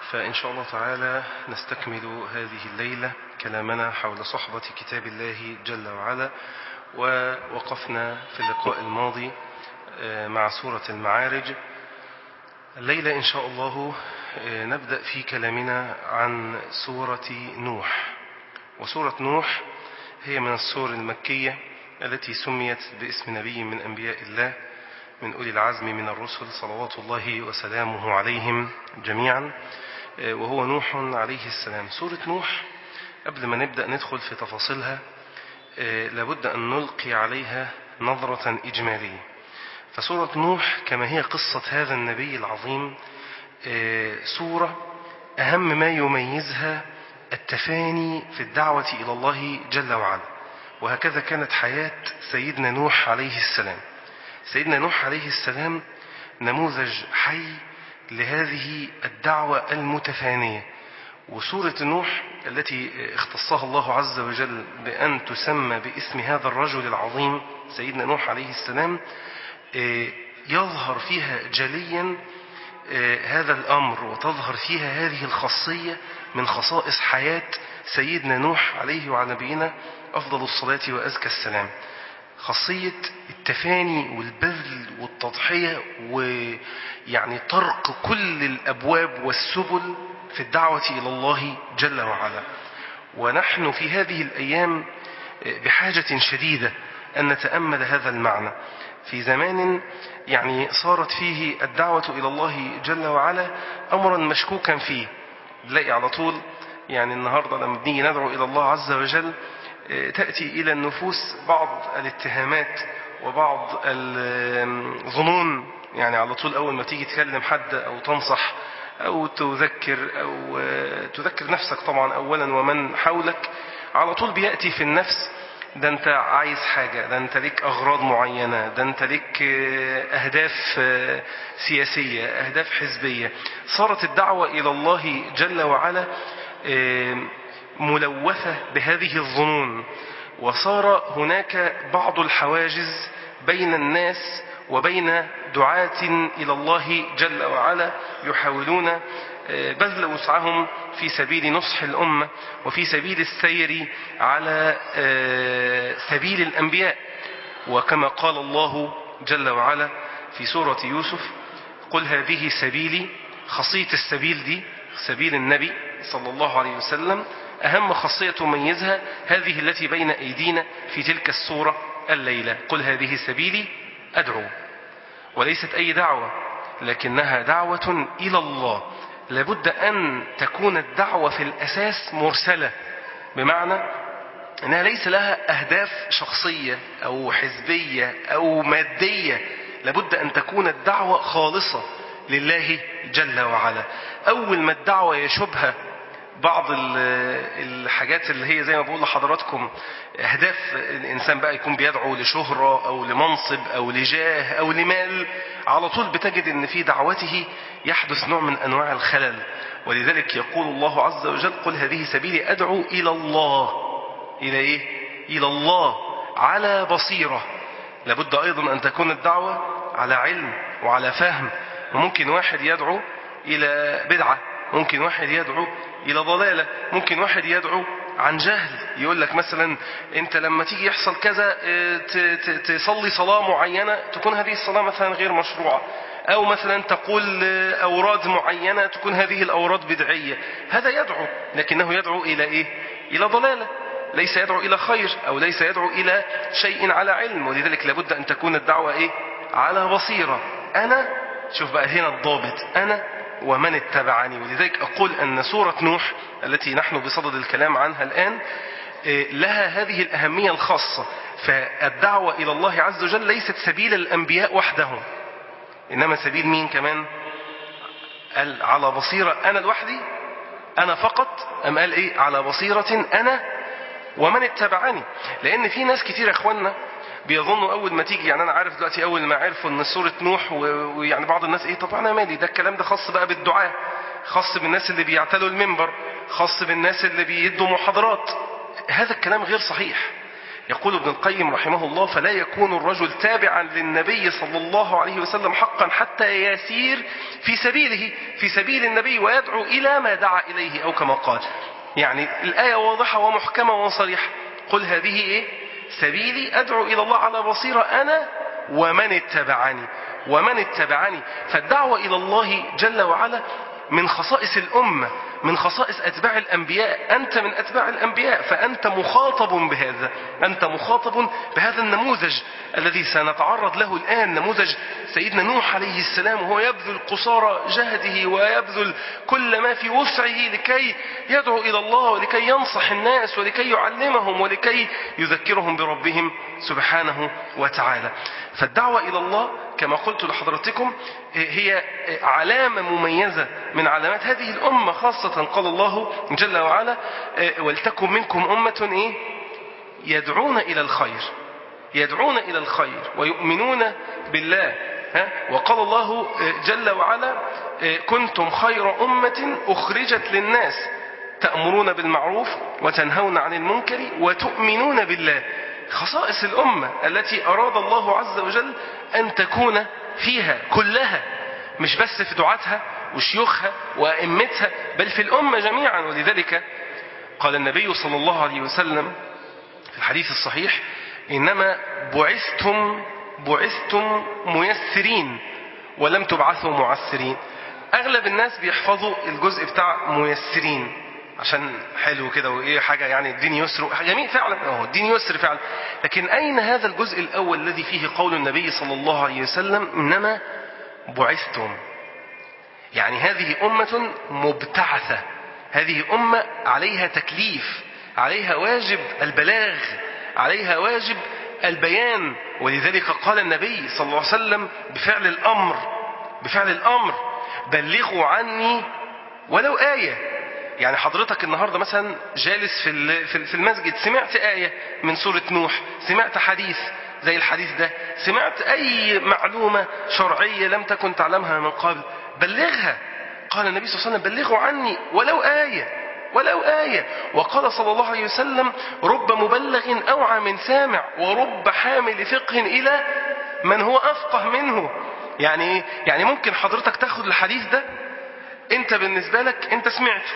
فإن شاء الله تعالى نستكمل هذه الليلة كلامنا حول صحبة كتاب الله جل وعلا ووقفنا في اللقاء الماضي مع سورة المعارج الليلة إن شاء الله نبدأ في كلامنا عن سورة نوح وسورة نوح هي من السور المكية التي سميت باسم نبي من أنبياء الله من أولي العزم من الرسل صلوات الله وسلامه عليهم جميعا وهو نوح عليه السلام سورة نوح قبل ما نبدأ ندخل في تفاصيلها لابد أن نلقي عليها نظرة إجمالية فسورة نوح كما هي قصة هذا النبي العظيم سورة أهم ما يميزها التفاني في الدعوة إلى الله جل وعلا وهكذا كانت حياة سيدنا نوح عليه السلام سيدنا نوح عليه السلام نموذج حي لهذه الدعوة المتفانية وسورة نوح التي اختصها الله عز وجل بأن تسمى باسم هذا الرجل العظيم سيدنا نوح عليه السلام يظهر فيها جليا هذا الأمر وتظهر فيها هذه الخاصية من خصائص حياة سيدنا نوح عليه وعلى نبينا أفضل الصلاة وأزكى السلام خاصية التفاني والبذل والتضحية ويعني طرق كل الأبواب والسبل في الدعوة إلى الله جل وعلا ونحن في هذه الأيام بحاجة شديدة أن نتأمل هذا المعنى في زمان يعني صارت فيه الدعوة إلى الله جل وعلا أمرا مشكوكا فيه نلاقي على طول يعني النهاردة لما بنيجي ندعو إلى الله عز وجل تأتي إلى النفوس بعض الاتهامات وبعض الظنون يعني على طول أول ما تيجي تكلم حد أو تنصح أو تذكر أو تذكر نفسك طبعا أولا ومن حولك على طول بيأتي في النفس ده انت عايز حاجة ده انت ليك أغراض معينة ده انت ليك أهداف سياسية أهداف حزبية صارت الدعوة إلى الله جل وعلا ملوثة بهذه الظنون وصار هناك بعض الحواجز بين الناس وبين دعاة إلى الله جل وعلا يحاولون بذل وسعهم في سبيل نصح الأمة وفي سبيل السير على سبيل الأنبياء وكما قال الله جل وعلا في سورة يوسف قل هذه سبيلي خاصية السبيل دي سبيل النبي صلى الله عليه وسلم أهم خاصية تميزها هذه التي بين أيدينا في تلك السورة الليلة قل هذه سبيلي أدعو وليست أي دعوة لكنها دعوة إلى الله لابد أن تكون الدعوة في الأساس مرسلة بمعنى أنها ليس لها أهداف شخصية أو حزبية أو مادية لابد أن تكون الدعوة خالصة لله جل وعلا أول ما الدعوة يشبه بعض الحاجات اللي هي زي ما بقول لحضراتكم أهداف الإنسان بقى يكون بيدعو لشهرة أو لمنصب أو لجاه أو لمال على طول بتجد أن في دعوته يحدث نوع من أنواع الخلل ولذلك يقول الله عز وجل قل هذه سبيلي أدعو إلى الله إلى إيه؟ إلى الله على بصيرة لابد أيضا أن تكون الدعوة على علم وعلى فهم وممكن واحد يدعو إلى بدعة ممكن واحد يدعو إلى ضلالة ممكن واحد يدعو عن جهل يقول لك مثلا انت لما تيجي يحصل كذا تصلي صلاة معينة تكون هذه الصلاة مثلا غير مشروعة أو مثلا تقول أوراد معينة تكون هذه الأوراد بدعية هذا يدعو لكنه يدعو إلى إيه؟ إلى ضلالة ليس يدعو إلى خير أو ليس يدعو إلى شيء على علم ولذلك لابد أن تكون الدعوة إيه؟ على بصيرة أنا شوف بقى هنا الضابط أنا ومن اتبعني ولذلك أقول أن سورة نوح التي نحن بصدد الكلام عنها الآن لها هذه الأهمية الخاصة فالدعوة إلى الله عز وجل ليست سبيل الأنبياء وحدهم إنما سبيل مين كمان قال على بصيرة أنا لوحدي أنا فقط أم قال إيه على بصيرة أنا ومن اتبعني لأن في ناس كتير يا أخوانا بيظنوا اول ما تيجي يعني انا عارف دلوقتي اول ما عرفوا ان سوره نوح ويعني بعض الناس ايه طب انا مالي ده الكلام ده خاص بقى بالدعاء خاص بالناس اللي بيعتلوا المنبر خاص بالناس اللي بيدوا محاضرات هذا الكلام غير صحيح يقول ابن القيم رحمه الله فلا يكون الرجل تابعا للنبي صلى الله عليه وسلم حقا حتى يسير في سبيله في سبيل النبي ويدعو إلى ما دعا إليه أو كما قال يعني الآية واضحة ومحكمة وصريحة قل هذه إيه سبيلي أدعو إلى الله على بصيرة أنا ومن اتبعني ومن اتبعني فالدعوة إلى الله جل وعلا من خصائص الأمة من خصائص أتباع الأنبياء أنت من أتباع الأنبياء فأنت مخاطب بهذا أنت مخاطب بهذا النموذج الذي سنتعرض له الآن نموذج سيدنا نوح عليه السلام وهو يبذل قصارى جهده ويبذل كل ما في وسعه لكي يدعو إلى الله ولكي ينصح الناس ولكي يعلمهم ولكي يذكرهم بربهم سبحانه وتعالى فالدعوة إلى الله كما قلت لحضرتكم هي علامة مميزة من علامات هذه الأمة خاصة قال الله جل وعلا ولتكن منكم أمة إيه؟ يدعون إلى الخير يدعون إلى الخير ويؤمنون بالله ها؟ وقال الله جل وعلا كنتم خير أمة أخرجت للناس تأمرون بالمعروف وتنهون عن المنكر وتؤمنون بالله خصائص الأمة التي أراد الله عز وجل أن تكون فيها كلها مش بس في دعاتها وشيوخها وأئمتها بل في الأمة جميعا ولذلك قال النبي صلى الله عليه وسلم في الحديث الصحيح إنما بعثتم بعثتم ميسرين ولم تبعثوا معسرين أغلب الناس بيحفظوا الجزء بتاع ميسرين عشان حلو كده وايه حاجه يعني الدين يسر جميل فعلا اهو الدين يسر فعلا لكن اين هذا الجزء الاول الذي فيه قول النبي صلى الله عليه وسلم انما بعثتم يعني هذه امه مبتعثه هذه امه عليها تكليف عليها واجب البلاغ عليها واجب البيان ولذلك قال النبي صلى الله عليه وسلم بفعل الامر بفعل الامر بلغوا عني ولو ايه يعني حضرتك النهاردة مثلا جالس في في المسجد سمعت آية من سورة نوح سمعت حديث زي الحديث ده سمعت أي معلومة شرعية لم تكن تعلمها من قبل بلغها قال النبي صلى الله عليه وسلم بلغوا عني ولو آية ولو آية وقال صلى الله عليه وسلم رب مبلغ أوعى من سامع ورب حامل فقه إلى من هو أفقه منه يعني يعني ممكن حضرتك تاخد الحديث ده انت بالنسبة لك انت سمعته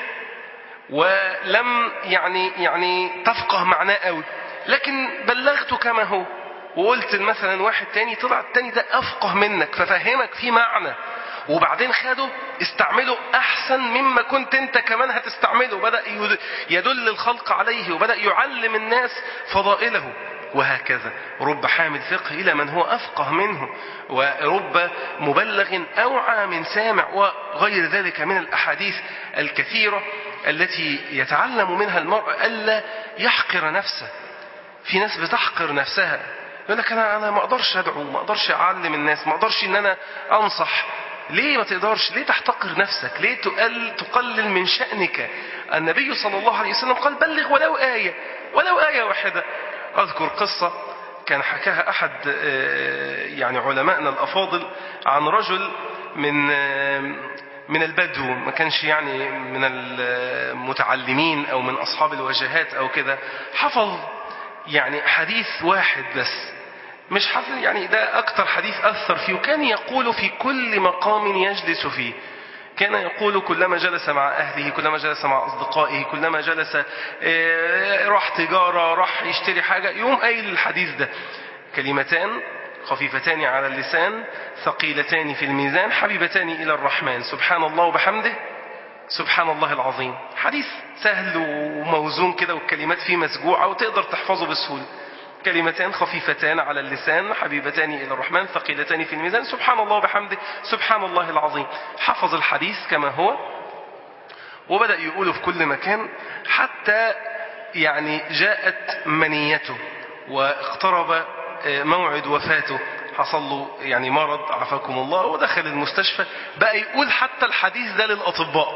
ولم يعني يعني تفقه معناه قوي لكن بلغته كما هو وقلت مثلا واحد تاني طلع التاني ده افقه منك ففهمك في معنى وبعدين خده استعمله احسن مما كنت انت كمان هتستعمله بدا يدل الخلق عليه وبدا يعلم الناس فضائله وهكذا رب حامل فقه إلى من هو أفقه منه ورب مبلغ أوعى من سامع وغير ذلك من الأحاديث الكثيرة التي يتعلم منها المرء ألا يحقر نفسه في ناس بتحقر نفسها يقول لك أنا أنا ما أقدرش أدعو ما أقدرش أعلم الناس ما أقدرش إن أنا أنصح ليه ما تقدرش ليه تحتقر نفسك ليه تقل تقلل من شأنك النبي صلى الله عليه وسلم قال بلغ ولو آية ولو آية واحدة أذكر قصة كان حكاها أحد يعني علمائنا الأفاضل عن رجل من من البدو ما كانش يعني من المتعلمين أو من أصحاب الوجهات أو كده حفظ يعني حديث واحد بس مش حفظ يعني ده أكتر حديث أثر فيه وكان يقول في كل مقام يجلس فيه كان يقول كلما جلس مع أهله كلما جلس مع أصدقائه كلما جلس راح تجارة راح يشتري حاجة يوم قايل الحديث ده كلمتان خفيفتان على اللسان ثقيلتان في الميزان حبيبتان إلى الرحمن سبحان الله وبحمده سبحان الله العظيم حديث سهل وموزون كده والكلمات فيه مسجوعة وتقدر تحفظه بسهولة كلمتان خفيفتان على اللسان حبيبتان إلى الرحمن ثقيلتان في الميزان سبحان الله وبحمده سبحان الله العظيم حفظ الحديث كما هو وبدأ يقوله في كل مكان حتى يعني جاءت منيته واقترب موعد وفاته حصل له يعني مرض عافاكم الله ودخل المستشفى بقى يقول حتى الحديث ده للأطباء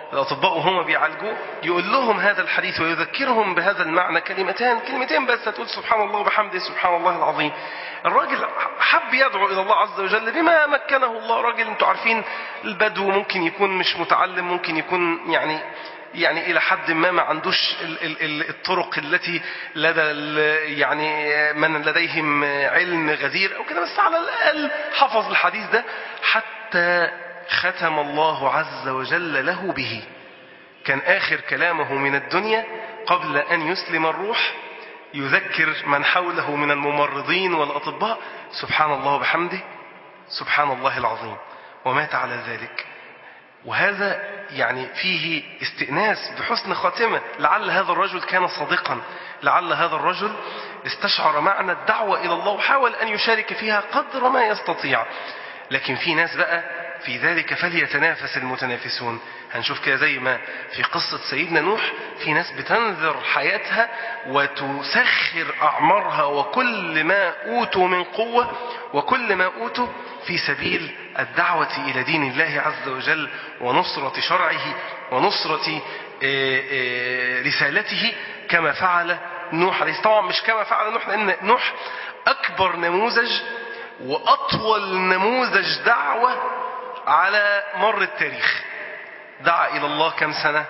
الأطباء وهم بيعالجوه يقول لهم هذا الحديث ويذكرهم بهذا المعنى كلمتان كلمتين بس هتقول سبحان الله وبحمده سبحان الله العظيم الراجل حب يدعو إلى الله عز وجل بما مكنه الله راجل انتوا عارفين البدو ممكن يكون مش متعلم ممكن يكون يعني يعني إلى حد ما ما عندوش ال- ال- ال- الطرق التي لدى ال- يعني من لديهم علم غزير أو كده بس على الأقل حفظ الحديث ده حتى ختم الله عز وجل له به كان آخر كلامه من الدنيا قبل أن يسلم الروح يذكر من حوله من الممرضين والأطباء سبحان الله وبحمده سبحان الله العظيم ومات على ذلك وهذا يعني فيه استئناس بحسن خاتمة لعل هذا الرجل كان صادقا لعل هذا الرجل استشعر معنى الدعوة إلى الله وحاول أن يشارك فيها قدر ما يستطيع لكن في ناس بقى في ذلك فليتنافس المتنافسون هنشوف كده زي ما في قصة سيدنا نوح في ناس بتنذر حياتها وتسخر أعمارها وكل ما أوتوا من قوة وكل ما أوتوا في سبيل الدعوة إلى دين الله عز وجل ونصرة شرعه ونصرة آه، آه، رسالته كما فعل نوح عليه السلام طبعا مش كما فعل نوح لأن نوح أكبر نموذج وأطول نموذج دعوة على مر التاريخ دعا إلى الله كم سنة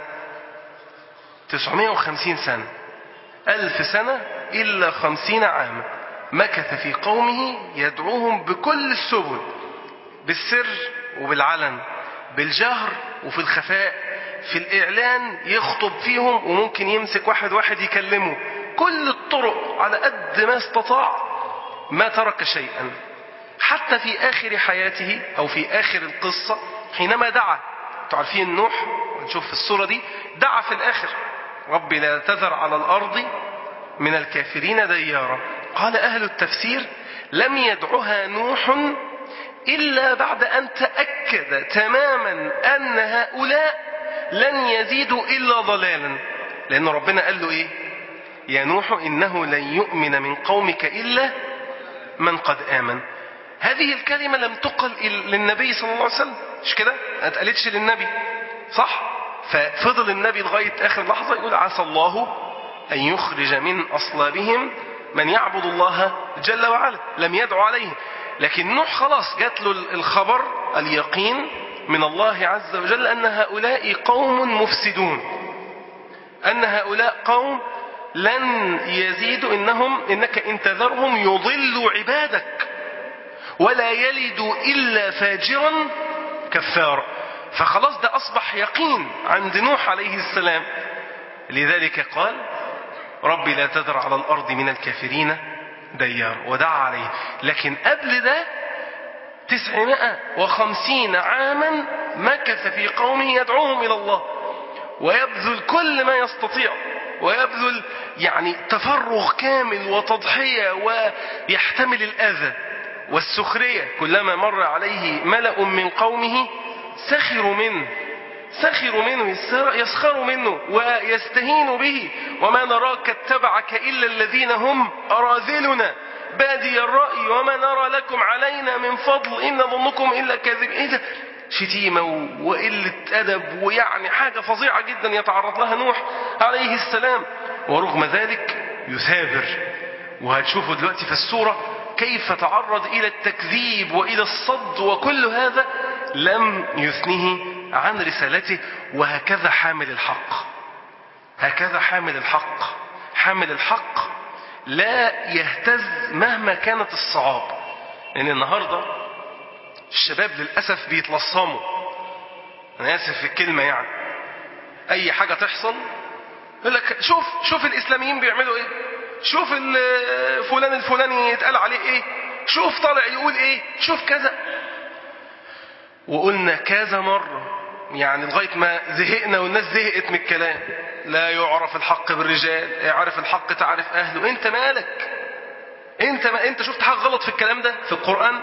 950 سنة ألف سنة إلا خمسين عاما مكث في قومه يدعوهم بكل السبل بالسر وبالعلن بالجهر وفي الخفاء في الإعلان يخطب فيهم وممكن يمسك واحد واحد يكلمه كل الطرق على قد ما استطاع ما ترك شيئا حتى في آخر حياته أو في آخر القصة حينما دعا تعرفين نوح نشوف في الصورة دي دعا في الآخر رب لا تذر على الأرض من الكافرين ديارا قال أهل التفسير لم يدعها نوح إلا بعد أن تأكد تماما أن هؤلاء لن يزيدوا إلا ضلالا لأن ربنا قال له إيه يا نوح إنه لن يؤمن من قومك إلا من قد آمن هذه الكلمة لم تقل للنبي صلى الله عليه وسلم مش كده ما اتقالتش للنبي صح ففضل النبي لغاية آخر لحظة يقول عسى الله أن يخرج من أصلابهم من يعبد الله جل وعلا لم يدعو عليهم لكن نوح خلاص جات له الخبر اليقين من الله عز وجل أن هؤلاء قوم مفسدون أن هؤلاء قوم لن يزيدوا إنهم إنك إن تذرهم يضلوا عبادك ولا يلدوا إلا فاجرا كفارا فخلاص ده أصبح يقين عند نوح عليه السلام لذلك قال ربي لا تذر على الأرض من الكافرين ديار ودعا عليه لكن قبل ده تسعمائة وخمسين عاما مكث في قومه يدعوهم إلى الله ويبذل كل ما يستطيع ويبذل يعني تفرغ كامل وتضحية ويحتمل الأذى والسخرية كلما مر عليه ملأ من قومه سخروا منه سخروا منه يسخروا منه ويستهينوا به وما نراك اتبعك إلا الذين هم أراذلنا بادي الرأي وما نرى لكم علينا من فضل إن ظنكم إلا كاذب إيه ده شتيمة وقلة أدب ويعني حاجة فظيعة جدا يتعرض لها نوح عليه السلام ورغم ذلك يثابر وهتشوفوا دلوقتي في السورة كيف تعرض إلى التكذيب وإلى الصد وكل هذا لم يثنه عن رسالته وهكذا حامل الحق هكذا حامل الحق حامل الحق لا يهتز مهما كانت الصعاب لأن النهاردة الشباب للأسف بيتلصموا أنا آسف في الكلمة يعني أي حاجة تحصل يقول لك شوف شوف الإسلاميين بيعملوا إيه شوف فلان الفلاني يتقال عليه إيه شوف طالع يقول إيه شوف كذا وقلنا كذا مرة يعني لغاية ما زهقنا والناس زهقت من الكلام لا يعرف الحق بالرجال يعرف الحق تعرف أهله أنت مالك أنت ما أنت شفت حاجة غلط في الكلام ده في القرآن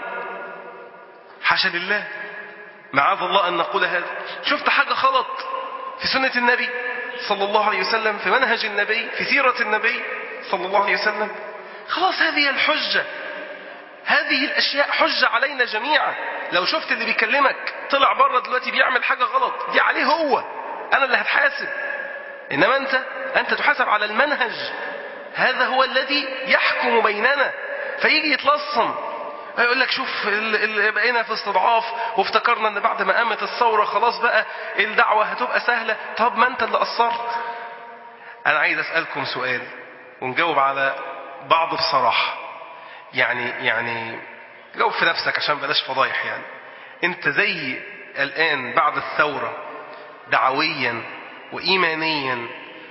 حاشا لله معاذ الله أن نقول هذا شفت حاجة غلط في سنة النبي صلى الله عليه وسلم في منهج النبي في سيرة النبي صلى الله عليه وسلم خلاص هذه الحجة هذه الأشياء حجة علينا جميعا لو شفت اللي بيكلمك طلع بره دلوقتي بيعمل حاجة غلط دي عليه هو أنا اللي هتحاسب إنما أنت أنت تحاسب على المنهج هذا هو الذي يحكم بيننا فيجي يتلصم يقول لك شوف ال- ال- بقينا في استضعاف وافتكرنا ان بعد ما قامت الثوره خلاص بقى الدعوه هتبقى سهله طب ما انت اللي قصرت انا عايز اسالكم سؤال ونجاوب على بعض بصراحه يعني يعني جاوب في نفسك عشان بلاش فضايح يعني انت زي الان بعد الثوره دعويا وايمانيا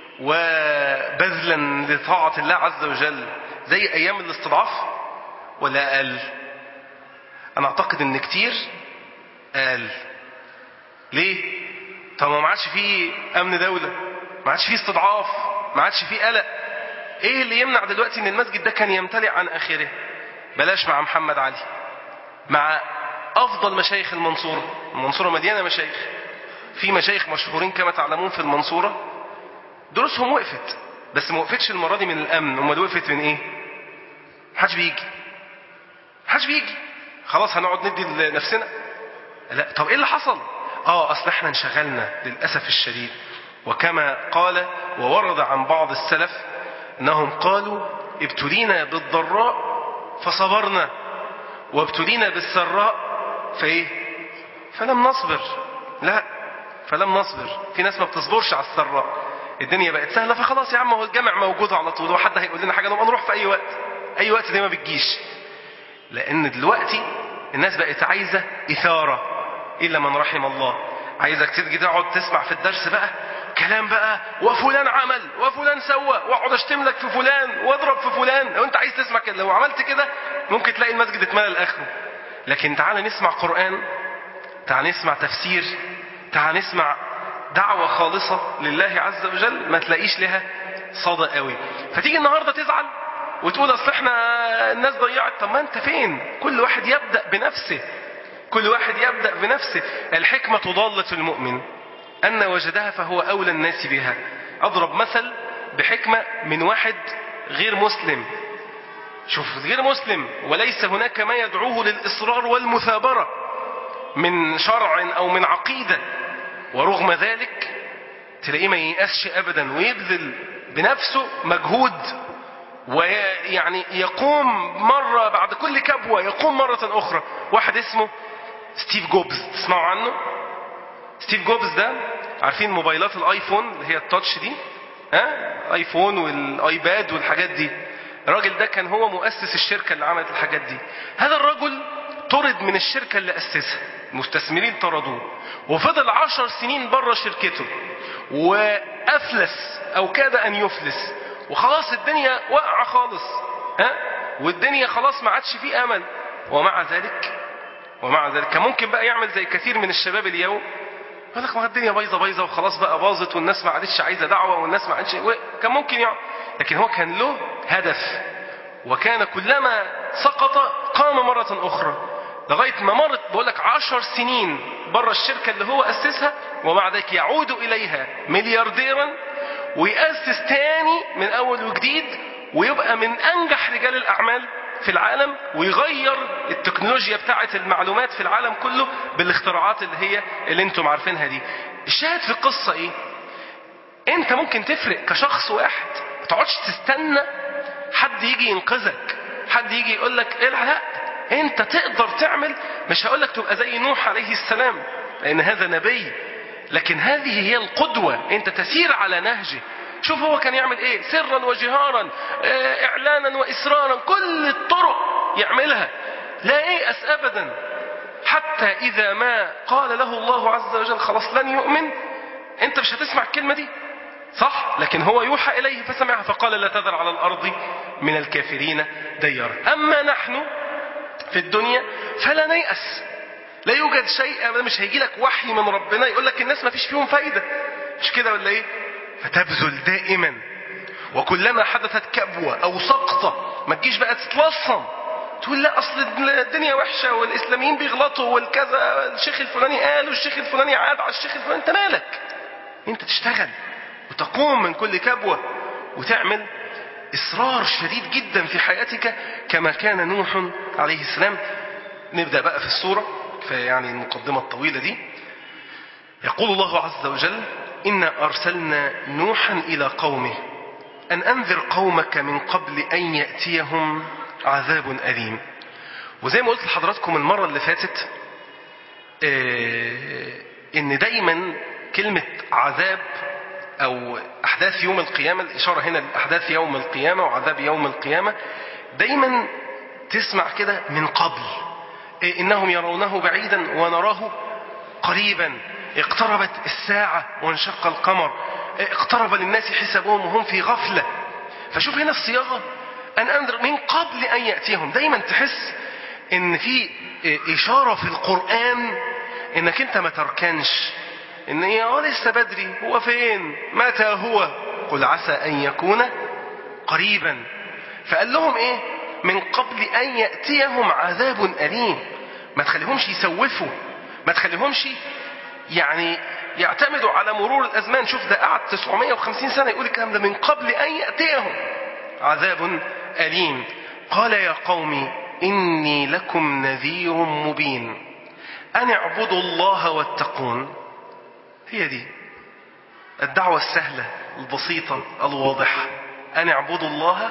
وبذلا لطاعه الله عز وجل زي ايام الاستضعاف ولا اقل انا اعتقد ان كتير اقل ليه طب ما عادش فيه امن دوله ما عادش فيه استضعاف ما عادش فيه قلق ايه اللي يمنع دلوقتي ان المسجد ده كان يمتلئ عن اخره بلاش مع محمد علي مع افضل مشايخ المنصوره المنصوره مليانه مشايخ في مشايخ مشهورين كما تعلمون في المنصوره دروسهم وقفت بس ما وقفتش المره دي من الامن امال وقفت من ايه محدش بيجي محدش بيجي خلاص هنقعد ندي لنفسنا لا طب ايه اللي حصل اه اصل احنا انشغلنا للاسف الشديد وكما قال وورد عن بعض السلف انهم قالوا ابتلينا بالضراء فصبرنا وابتلينا بالسراء فايه فلم نصبر لا فلم نصبر في ناس ما بتصبرش على السراء الدنيا بقت سهله فخلاص يا عم هو الجامع موجود على طول وحد هيقول لنا حاجه نبقى نروح في اي وقت اي وقت دي ما بتجيش لان دلوقتي الناس بقت عايزه اثاره الا من رحم الله عايزك تيجي تقعد تسمع في الدرس بقى كلام بقى وفلان عمل وفلان سوى واقعد اشتم لك في فلان واضرب في فلان لو انت عايز تسمع كده لو عملت كده ممكن تلاقي المسجد اتملى لاخره لكن تعال نسمع قران تعال نسمع تفسير تعال نسمع دعوة خالصة لله عز وجل ما تلاقيش لها صدى قوي فتيجي النهاردة تزعل وتقول اصل احنا الناس ضيعت طب ما انت فين كل واحد يبدأ بنفسه كل واحد يبدأ بنفسه الحكمة ضالة المؤمن أن وجدها فهو أولى الناس بها أضرب مثل بحكمة من واحد غير مسلم شوف غير مسلم وليس هناك ما يدعوه للإصرار والمثابرة من شرع أو من عقيدة ورغم ذلك تلاقيه ما ييأسش أبدا ويبذل بنفسه مجهود ويعني يقوم مرة بعد كل كبوة يقوم مرة أخرى واحد اسمه ستيف جوبز تسمعوا عنه ستيف جوبز ده عارفين موبايلات الايفون اللي هي التاتش دي ها ايفون والايباد والحاجات دي الراجل ده كان هو مؤسس الشركة اللي عملت الحاجات دي هذا الرجل طرد من الشركة اللي أسسها المستثمرين طردوه وفضل عشر سنين بره شركته وأفلس أو كاد أن يفلس وخلاص الدنيا واقعة خالص ها والدنيا خلاص ما عادش فيه أمل ومع ذلك ومع ذلك كان ممكن بقى يعمل زي كثير من الشباب اليوم يقول لك ما الدنيا بايظه بايظه وخلاص بقى باظت والناس ما عادتش عايزه دعوه والناس ما عادش كان ممكن يعمل لكن هو كان له هدف وكان كلما سقط قام مرة أخرى لغاية ما مرت بقول لك عشر سنين بره الشركة اللي هو أسسها ومع ذلك يعود إليها مليارديرا ويأسس تاني من أول وجديد ويبقى من أنجح رجال الأعمال في العالم ويغير التكنولوجيا بتاعة المعلومات في العالم كله بالاختراعات اللي هي اللي انتم عارفينها دي الشاهد في القصة ايه انت ممكن تفرق كشخص واحد ما تقعدش تستنى حد يجي ينقذك حد يجي يقول لك ايه لا انت تقدر تعمل مش هقول لك تبقى زي نوح عليه السلام لان هذا نبي لكن هذه هي القدوة انت تسير على نهجه شوف هو كان يعمل ايه سرا وجهارا اه اعلانا واسرارا كل الطرق يعملها لا ييأس ابدا حتى اذا ما قال له الله عز وجل خلاص لن يؤمن انت مش هتسمع الكلمة دي صح لكن هو يوحى إليه فسمعها فقال لا تذر على الأرض من الكافرين ديارا أما نحن في الدنيا فلا نيأس لا يوجد شيء أبدا مش هيجي لك وحي من ربنا يقول لك الناس ما فيش فيهم فايدة مش كده ولا ايه فتبذل دائما وكلما حدثت كبوة أو سقطة ما تجيش بقى تتلصم تقول لا أصل الدنيا وحشة والإسلاميين بيغلطوا والكذا الشيخ الفلاني قال والشيخ الفلاني عاد على الشيخ الفلاني أنت مالك أنت تشتغل وتقوم من كل كبوة وتعمل إصرار شديد جدا في حياتك كما كان نوح عليه السلام نبدأ بقى في السورة في يعني المقدمة الطويلة دي يقول الله عز وجل إنا أرسلنا نوحا إلى قومه أن أنذر قومك من قبل أن يأتيهم عذاب أليم وزي ما قلت لحضراتكم المرة اللي فاتت إن دايما كلمة عذاب أو أحداث يوم القيامة الإشارة هنا لأحداث يوم القيامة وعذاب يوم القيامة دايما تسمع كده من قبل إنهم يرونه بعيدا ونراه قريبا اقتربت الساعة وانشق القمر اقترب للناس حسابهم وهم في غفلة فشوف هنا الصياغة أن أنذر من قبل أن يأتيهم دايما تحس إن في إشارة في القرآن إنك أنت ما تركنش إن هي لسه بدري هو فين متى هو قل عسى أن يكون قريبا فقال لهم إيه من قبل أن يأتيهم عذاب أليم ما تخليهمش يسوفوا ما تخليهمش يعني يعتمدوا على مرور الأزمان شوف ده قعد 950 سنة يقول الكلام ده من قبل أن يأتيهم عذاب أليم قال يا قوم إني لكم نذير مبين أن اعبدوا الله واتقون هي دي الدعوة السهلة البسيطة الواضحة أن اعبدوا الله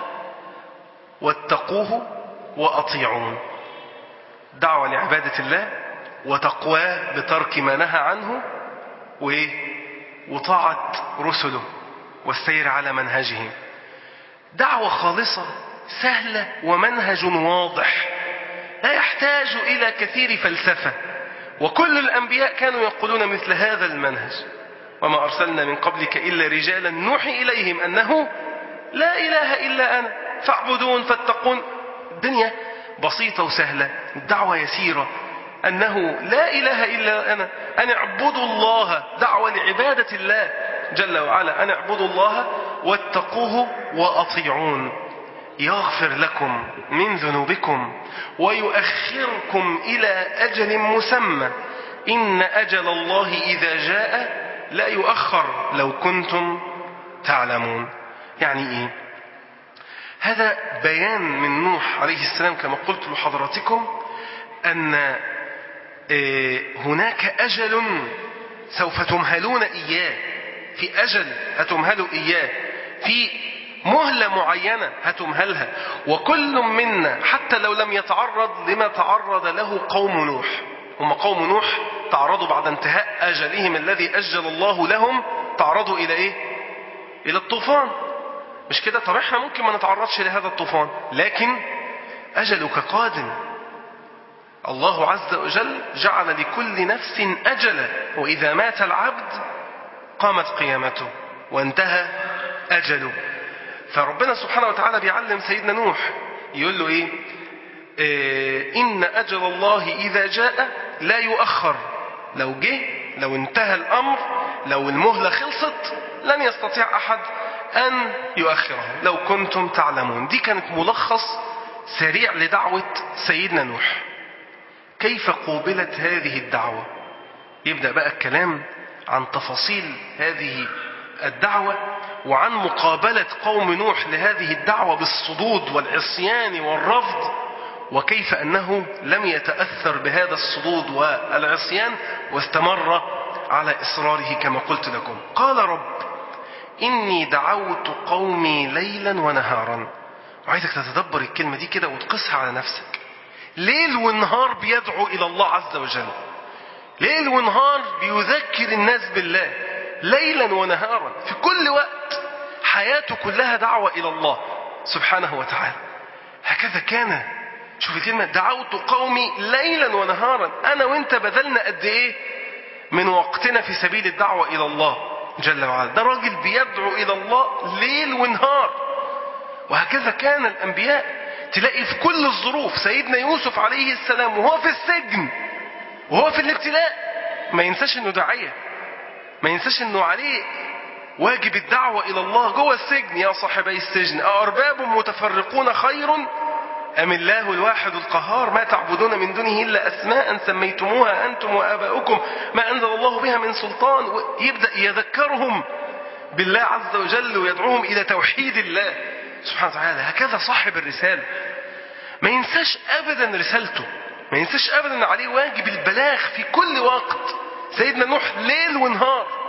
واتقوه وأطيعون دعوة لعبادة الله وتقواه بترك ما نهى عنه وإيه؟ وطاعة رسله والسير على منهجهم دعوة خالصة سهلة ومنهج واضح لا يحتاج إلى كثير فلسفة وكل الأنبياء كانوا يقولون مثل هذا المنهج وما أرسلنا من قبلك إلا رجالا نوحي إليهم أنه لا إله إلا أنا فاعبدون فاتقون الدنيا بسيطة وسهلة الدعوة يسيرة أنه لا إله إلا أنا أن اعبدوا الله دعوة لعبادة الله جل وعلا أن اعبدوا الله واتقوه وأطيعون يغفر لكم من ذنوبكم ويؤخركم إلى أجل مسمى إن أجل الله إذا جاء لا يؤخر لو كنتم تعلمون يعني إيه هذا بيان من نوح عليه السلام كما قلت لحضراتكم أن هناك أجل سوف تمهلون إياه في أجل هتمهلوا إياه في مهلة معينة هتمهلها وكل منا حتى لو لم يتعرض لما تعرض له قوم نوح هم قوم نوح تعرضوا بعد انتهاء أجلهم الذي أجل الله لهم تعرضوا إلى إيه إلى الطوفان مش كده طب احنا ممكن ما نتعرضش لهذا الطوفان لكن أجلك قادم الله عز وجل جعل لكل نفس أجلا وإذا مات العبد قامت قيامته وانتهى أجله فربنا سبحانه وتعالى بيعلم سيدنا نوح يقول له إيه, إيه إن أجل الله إذا جاء لا يؤخر لو جه لو انتهى الأمر لو المهلة خلصت لن يستطيع أحد أن يؤخره لو كنتم تعلمون دي كانت ملخص سريع لدعوة سيدنا نوح كيف قوبلت هذه الدعوة يبدأ بقى الكلام عن تفاصيل هذه الدعوة وعن مقابلة قوم نوح لهذه الدعوة بالصدود والعصيان والرفض وكيف أنه لم يتأثر بهذا الصدود والعصيان واستمر على إصراره كما قلت لكم قال رب إني دعوت قومي ليلا ونهارا وعايزك تتدبر الكلمة دي كده وتقصها على نفسك ليل ونهار بيدعو إلى الله عز وجل ليل ونهار بيذكر الناس بالله ليلا ونهارا في كل وقت حياته كلها دعوة إلى الله سبحانه وتعالى هكذا كان شوف الكلمة دعوت قومي ليلا ونهارا أنا وإنت بذلنا قد إيه من وقتنا في سبيل الدعوة إلى الله جل وعلا ده راجل بيدعو إلى الله ليل ونهار وهكذا كان الأنبياء تلاقي في كل الظروف سيدنا يوسف عليه السلام وهو في السجن وهو في الابتلاء ما ينساش انه داعية ما ينساش انه عليه واجب الدعوة الى الله جوه السجن يا صاحبي السجن أأرباب متفرقون خير أم الله الواحد القهار ما تعبدون من دونه إلا أسماء سميتموها أنتم وآباؤكم ما أنزل الله بها من سلطان يبدأ يذكرهم بالله عز وجل ويدعوهم إلى توحيد الله سبحانه وتعالى هكذا صاحب الرسالة ما ينساش أبدا رسالته ما ينساش أبدا عليه واجب البلاغ في كل وقت سيدنا نوح ليل ونهار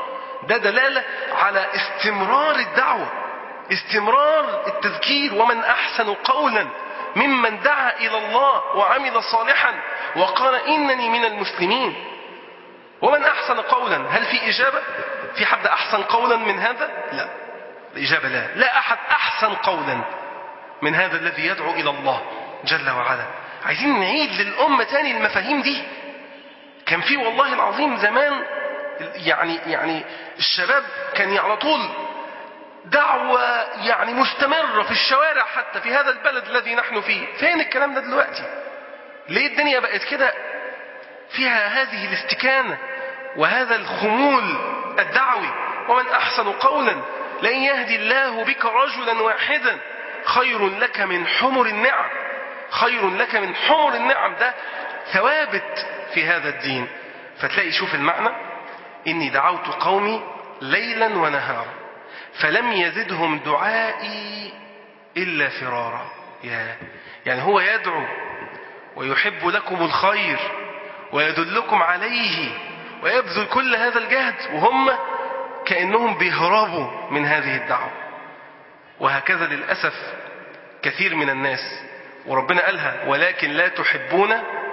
ده دلالة على استمرار الدعوة استمرار التذكير ومن أحسن قولا ممن دعا إلى الله وعمل صالحا وقال إنني من المسلمين ومن أحسن قولا هل في إجابة في حد أحسن قولا من هذا لا الإجابة لا لا أحد أحسن قولا من هذا الذي يدعو إلى الله جل وعلا عايزين نعيد للأمة تاني المفاهيم دي كان في والله العظيم زمان يعني يعني الشباب كان على طول دعوة يعني مستمرة في الشوارع حتى في هذا البلد الذي نحن فيه فين الكلام ده دلوقتي ليه الدنيا بقت كده فيها هذه الاستكانة وهذا الخمول الدعوي ومن أحسن قولا لن يهدي الله بك رجلا واحدا خير لك من حمر النعم خير لك من حمر النعم ده ثوابت في هذا الدين فتلاقي شوف المعنى إني دعوت قومي ليلا ونهارا فلم يزدهم دعائي إلا فرارا يا يعني هو يدعو ويحب لكم الخير ويدلكم عليه ويبذل كل هذا الجهد وهم كأنهم بيهربوا من هذه الدعوة وهكذا للأسف كثير من الناس وربنا قالها ولكن لا تحبون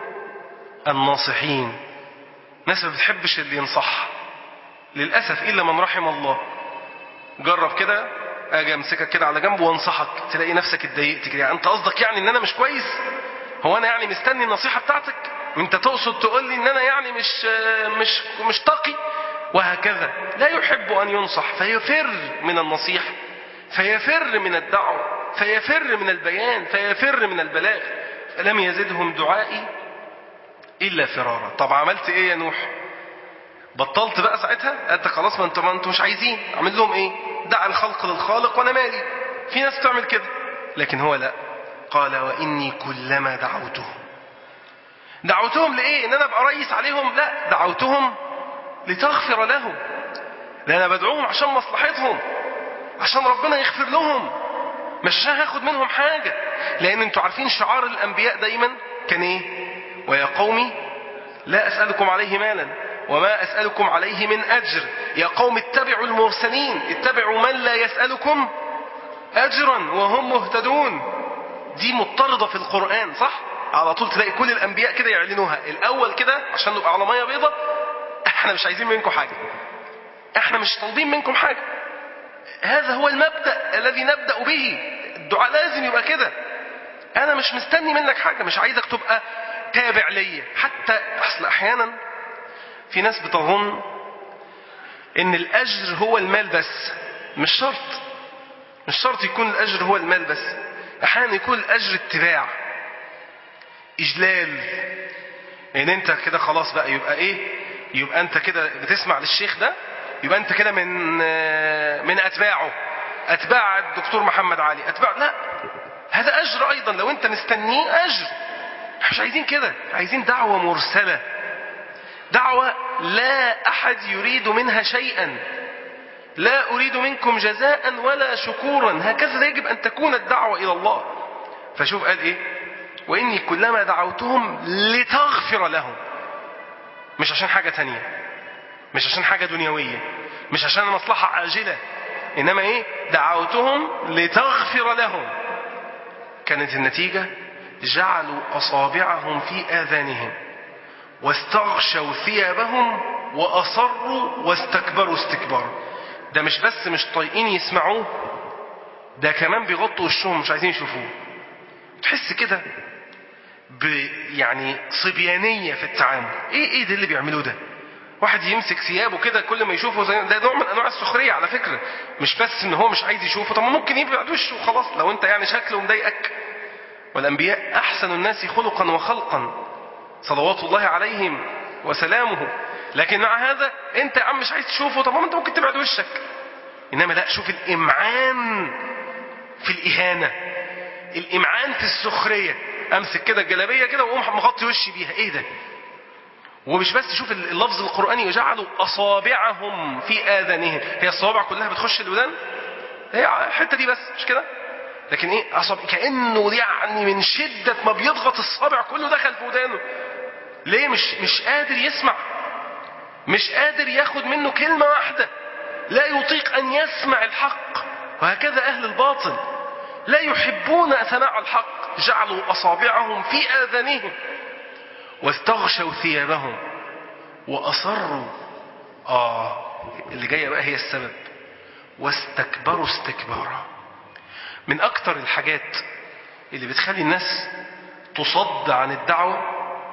الناصحين ناس ما بتحبش اللي ينصح للأسف إلا من رحم الله جرب كده اجي امسكك كده على جنب وانصحك تلاقي نفسك اتضايقت كده يعني انت قصدك يعني ان انا مش كويس هو انا يعني مستني النصيحه بتاعتك انت تقصد تقول لي ان انا يعني مش مش مش تقي وهكذا لا يحب ان ينصح فيفر من النصيحه فيفر من الدعوه فيفر من البيان فيفر من البلاغ فلم يزدهم دعائي الا فرارا طب عملت ايه يا نوح بطلت بقى ساعتها انت خلاص ما انتوا ما انتوا مش عايزين اعمل لهم ايه دع الخلق للخالق وانا مالي في ناس تعمل كده لكن هو لا قال واني كلما دعوتهم دعوتهم لايه ان انا ابقى ريس عليهم لا دعوتهم لتغفر لهم لان انا بدعوهم عشان مصلحتهم عشان ربنا يغفر لهم مش عشان هاخد منهم حاجه لان انتوا عارفين شعار الانبياء دايما كان ايه ويا قومي لا اسالكم عليه مالا وما أسألكم عليه من أجر يا قوم اتبعوا المرسلين اتبعوا من لا يسألكم أجرا وهم مهتدون دي مضطردة في القرآن صح؟ على طول تلاقي كل الأنبياء كده يعلنوها الأول كده عشان نبقى على مية بيضة احنا مش عايزين منكم حاجة احنا مش طالبين منكم حاجة هذا هو المبدأ الذي نبدأ به الدعاء لازم يبقى كده أنا مش مستني منك حاجة مش عايزك تبقى تابع ليا حتى أصل أحيانا في ناس بتظن ان الاجر هو المال بس مش شرط مش شرط يكون الاجر هو المال بس احيانا يكون الاجر اتباع اجلال يعني انت كده خلاص بقى يبقى ايه يبقى انت كده بتسمع للشيخ ده يبقى انت كده من من اتباعه اتباع الدكتور محمد علي اتباع لا هذا اجر ايضا لو انت مستنيه اجر مش عايزين كده عايزين دعوه مرسله دعوة لا أحد يريد منها شيئا لا أريد منكم جزاء ولا شكورا هكذا يجب أن تكون الدعوة إلى الله فشوف قال إيه وإني كلما دعوتهم لتغفر لهم مش عشان حاجة تانية مش عشان حاجة دنيوية مش عشان مصلحة عاجلة إنما إيه دعوتهم لتغفر لهم كانت النتيجة جعلوا أصابعهم في آذانهم واستغشوا ثيابهم وأصروا واستكبروا استكبارا ده مش بس مش طايقين يسمعوه ده كمان بيغطوا وشهم مش عايزين يشوفوه تحس كده ب يعني صبيانية في التعامل ايه ايه ده اللي بيعملوه ده واحد يمسك ثيابه كده كل ما يشوفه زي ده نوع من انواع السخريه على فكره مش بس ان هو مش عايز يشوفه طب ما ممكن يبعد وشه وخلاص لو انت يعني شكله مضايقك والانبياء احسن الناس خلقا وخلقا صلوات الله عليهم وسلامه لكن مع هذا انت يا عم مش عايز تشوفه طب ما انت ممكن تبعد وشك انما لا شوف الامعان في الاهانه الامعان في السخريه امسك كده الجلابيه كده واقوم مغطي وشي بيها ايه ده ومش بس شوف اللفظ القراني وجعلوا اصابعهم في اذانهم هي الصوابع كلها بتخش الودان هي الحته دي بس مش كده لكن ايه أصاب كانه يعني من شده ما بيضغط الصابع كله دخل في ودانه ليه مش مش قادر يسمع مش قادر ياخد منه كلمه واحده لا يطيق أن يسمع الحق وهكذا أهل الباطل لا يحبون سماع الحق جعلوا أصابعهم في آذانهم واستغشوا ثيابهم وأصروا آه اللي جاية بقى هي السبب واستكبروا استكبارا من أكتر الحاجات اللي بتخلي الناس تصد عن الدعوة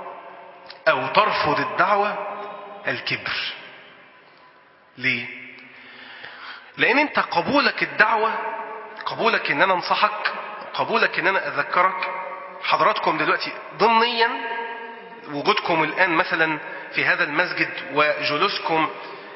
أو ترفض الدعوة الكبر ليه؟ لأن أنت قبولك الدعوة قبولك إن أنا أنصحك قبولك إن أنا أذكرك حضراتكم دلوقتي ضمنيا وجودكم الآن مثلا في هذا المسجد وجلوسكم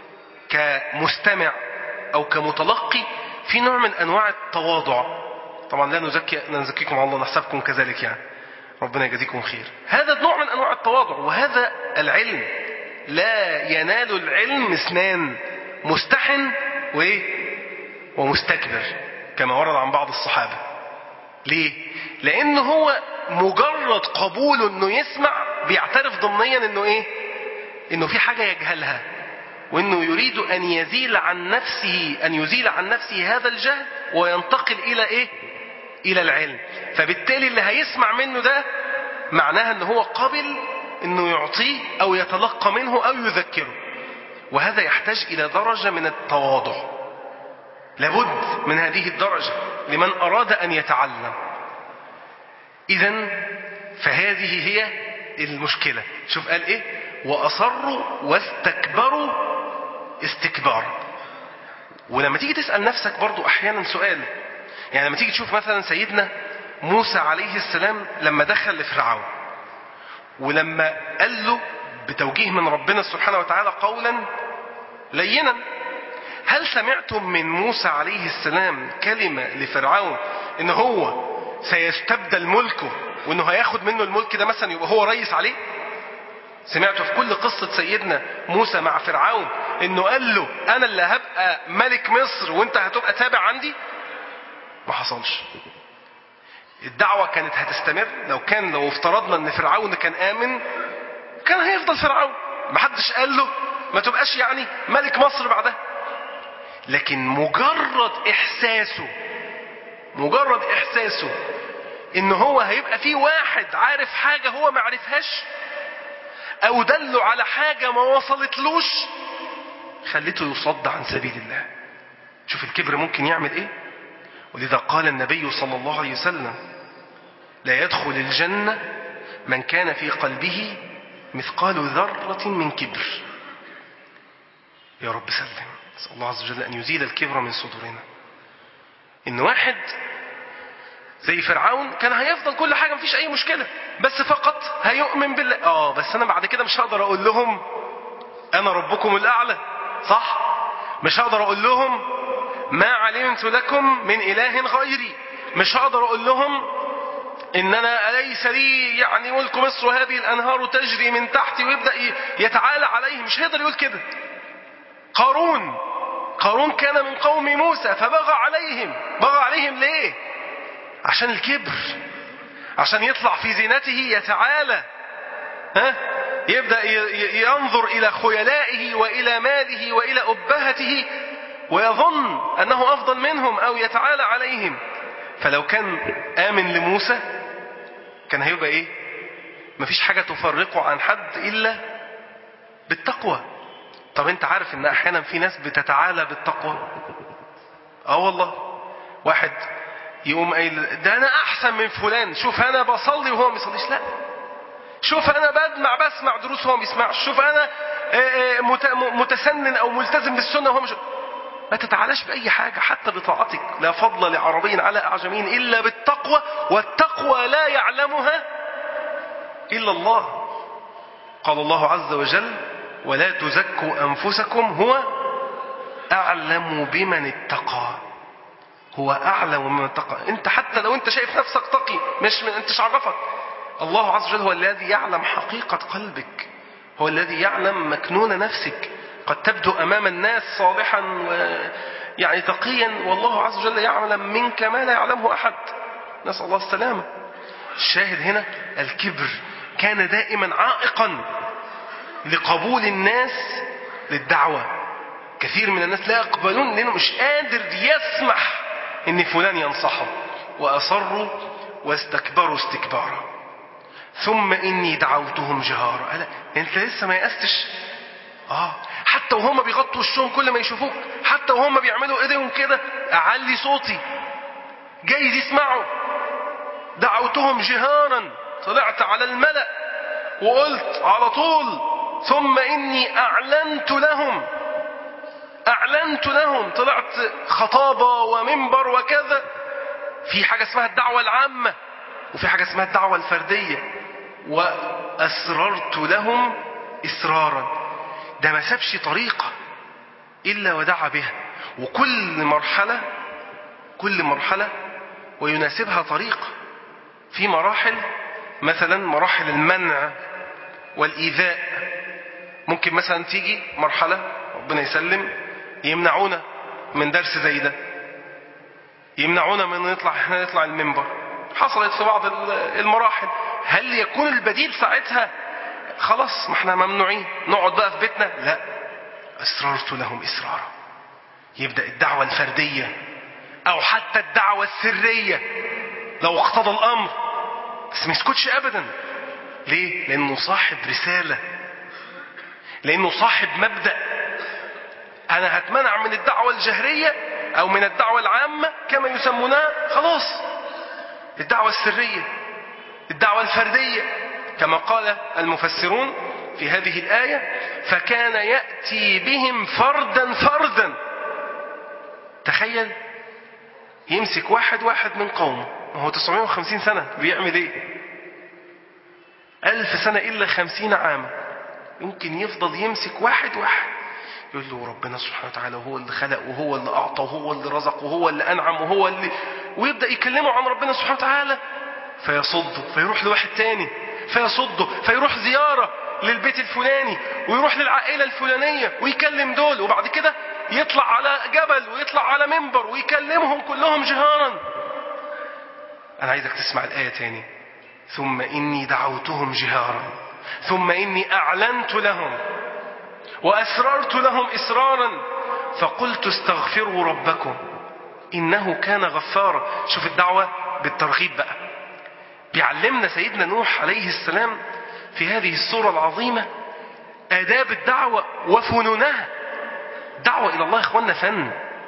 كمستمع أو كمتلقي في نوع من أنواع التواضع طبعا لا نزكي لا نزكيكم على الله نحسبكم كذلك يعني ربنا يجزيكم خير هذا نوع من أنواع التواضع وهذا العلم لا ينال العلم اثنان مستحن وايه ومستكبر كما ورد عن بعض الصحابة ليه لان هو مجرد قبوله انه يسمع بيعترف ضمنيا انه ايه انه في حاجة يجهلها وانه يريد ان يزيل عن نفسه ان يزيل عن نفسه هذا الجهل وينتقل الى ايه الى العلم فبالتالي اللي هيسمع منه ده معناها ان هو قبل انه يعطيه او يتلقى منه او يذكره وهذا يحتاج الى درجة من التواضع لابد من هذه الدرجة لمن اراد ان يتعلم اذا فهذه هي المشكلة شوف قال ايه واصروا واستكبروا استكبارا ولما تيجي تسأل نفسك برضو احيانا سؤال يعني لما تيجي تشوف مثلا سيدنا موسى عليه السلام لما دخل لفرعون ولما قال له بتوجيه من ربنا سبحانه وتعالى قولا لينا هل سمعتم من موسى عليه السلام كلمة لفرعون ان هو سيستبدل ملكه وانه هياخد منه الملك ده مثلا يبقى هو رئيس عليه سمعتوا في كل قصة سيدنا موسى مع فرعون انه قال له انا اللي هبقى ملك مصر وانت هتبقى تابع عندي ما حصلش الدعوة كانت هتستمر لو كان لو افترضنا ان فرعون كان امن كان هيفضل فرعون محدش قال له ما تبقاش يعني ملك مصر بعدها لكن مجرد احساسه مجرد احساسه ان هو هيبقى في واحد عارف حاجة هو ما عرفهاش او دله على حاجة ما وصلتلوش خليته يصد عن سبيل الله شوف الكبر ممكن يعمل ايه ولذا قال النبي صلى الله عليه وسلم لا يدخل الجنة من كان في قلبه مثقال ذرة من كبر يا رب سلم نسأل الله عز وجل أن يزيل الكبر من صدورنا إن واحد زي فرعون كان هيفضل كل حاجة مفيش أي مشكلة بس فقط هيؤمن بالله آه بس أنا بعد كده مش هقدر أقول لهم أنا ربكم الأعلى صح مش هقدر أقول لهم ما علمت لكم من إله غيري مش هقدر أقول لهم إن أنا أليس لي يعني ملك مصر وهذه الأنهار تجري من تحتي ويبدأ يتعالى عليه مش هيقدر يقول كده قارون قارون كان من قوم موسى فبغى عليهم بغى عليهم ليه عشان الكبر عشان يطلع في زينته يتعالى ها يبدأ ينظر إلى خيلائه وإلى ماله وإلى أبهته ويظن أنه أفضل منهم أو يتعالى عليهم فلو كان آمن لموسى كان هيبقى إيه مفيش حاجة تفرقه عن حد إلا بالتقوى طب انت عارف ان احيانا في ناس بتتعالى بالتقوى اه والله واحد يقوم قايل ده انا احسن من فلان شوف انا بصلي وهو ما بيصليش لا شوف انا بدمع بسمع دروس وهو ما بيسمعش شوف انا متسنن او ملتزم بالسنه وهو مش ما تتعالاش باي حاجه حتى بطاعتك لا فضل لعربي على اعجمي الا بالتقوى والتقوى لا يعلمها الا الله قال الله عز وجل ولا تزكوا أنفسكم هو أعلم بمن اتقى هو أعلم بمن اتقى أنت حتى لو أنت شايف نفسك تقي مش من أنت عرفك الله عز وجل هو الذي يعلم حقيقة قلبك هو الذي يعلم مكنون نفسك قد تبدو أمام الناس صالحا و يعني تقيا والله عز وجل يعلم منك ما لا يعلمه أحد نسأل الله السلامة الشاهد هنا الكبر كان دائما عائقا لقبول الناس للدعوة كثير من الناس لا يقبلون لأنه مش قادر يسمح إن فلان ينصحه وأصروا واستكبروا استكبارا ثم إني دعوتهم جهارا قال أنت لسه ما يأستش آه حتى وهم بيغطوا وشهم كل ما يشوفوك حتى وهم بيعملوا ايديهم كده أعلي صوتي جايز يسمعوا دعوتهم جهارا طلعت على الملأ وقلت على طول ثم إني أعلنت لهم أعلنت لهم طلعت خطابة ومنبر وكذا في حاجة اسمها الدعوة العامة وفي حاجة اسمها الدعوة الفردية وأسررت لهم إسرارا ده ما سابش طريقة إلا ودعا بها وكل مرحلة كل مرحلة ويناسبها طريقة في مراحل مثلا مراحل المنع والإيذاء ممكن مثلا تيجي مرحلة ربنا يسلم يمنعونا من درس زي ده يمنعونا من نطلع احنا نطلع المنبر حصلت في بعض المراحل هل يكون البديل ساعتها خلاص ما احنا ممنوعين نقعد بقى في بيتنا لا أسررت لهم إسرارا يبدأ الدعوة الفردية أو حتى الدعوة السرية لو اقتضى الأمر بس ما يسكتش أبدا ليه؟ لأنه صاحب رسالة لأنه صاحب مبدأ أنا هتمنع من الدعوة الجهرية أو من الدعوة العامة كما يسمونها خلاص الدعوة السرية الدعوة الفردية كما قال المفسرون في هذه الآية فكان يأتي بهم فردا فردا تخيل يمسك واحد واحد من قومه وهو 950 سنة بيعمل ايه ألف سنة إلا خمسين عاما يمكن يفضل يمسك واحد واحد يقول له ربنا سبحانه وتعالى وهو اللي خلق وهو اللي أعطى وهو اللي رزق وهو اللي أنعم وهو اللي ويبدأ يكلمه عن ربنا سبحانه وتعالى فيصده فيروح لواحد تاني فيصده فيروح زيارة للبيت الفلاني ويروح للعائلة الفلانية ويكلم دول وبعد كده يطلع على جبل ويطلع على منبر ويكلمهم كلهم جهارا أنا عايزك تسمع الآية تاني ثم إني دعوتهم جهارا ثم إني أعلنت لهم وأسررت لهم إسرارا فقلت استغفروا ربكم إنه كان غفارا شوف الدعوة بالترغيب بقى بيعلمنا سيدنا نوح عليه السلام في هذه الصورة العظيمة آداب الدعوة وفنونها دعوة إلى الله إخواننا فن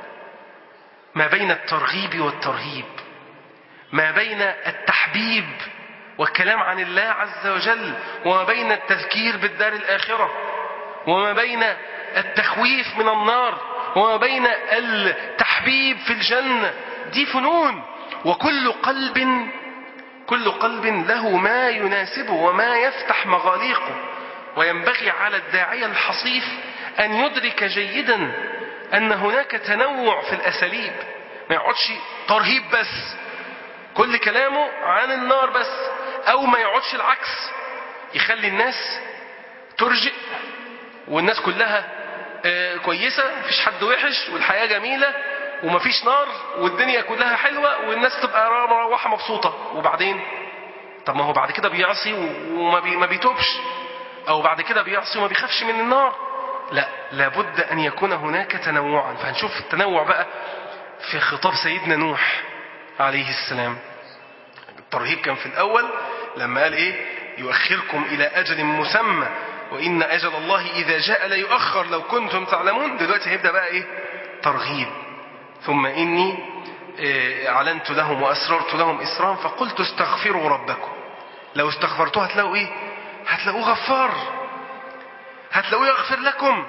ما بين الترغيب والترهيب ما بين التحبيب والكلام عن الله عز وجل وما بين التذكير بالدار الآخرة وما بين التخويف من النار وما بين التحبيب في الجنة دي فنون وكل قلب كل قلب له ما يناسبه وما يفتح مغاليقه وينبغي على الداعية الحصيف أن يدرك جيدا أن هناك تنوع في الأساليب ما يقعدش ترهيب بس كل كلامه عن النار بس أو ما يقعدش العكس يخلي الناس ترجئ والناس كلها آه كويسة مفيش حد وحش والحياة جميلة ومفيش نار والدنيا كلها حلوة والناس تبقى مروحة مبسوطة وبعدين طب ما هو بعد كده بيعصي وما بي ما بيتوبش أو بعد كده بيعصي وما بيخافش من النار لا لابد أن يكون هناك تنوعا فهنشوف التنوع بقى في خطاب سيدنا نوح عليه السلام الترهيب كان في الأول لما قال إيه يؤخركم إلى أجل مسمى وإن أجل الله إذا جاء لا يؤخر لو كنتم تعلمون دلوقتي هيبدأ بقى إيه ترغيب ثم إني أعلنت لهم وأسررت لهم إسرارا فقلت استغفروا ربكم لو استغفرتوه هتلاقوا إيه هتلاقوه غفار هتلاقوه يغفر لكم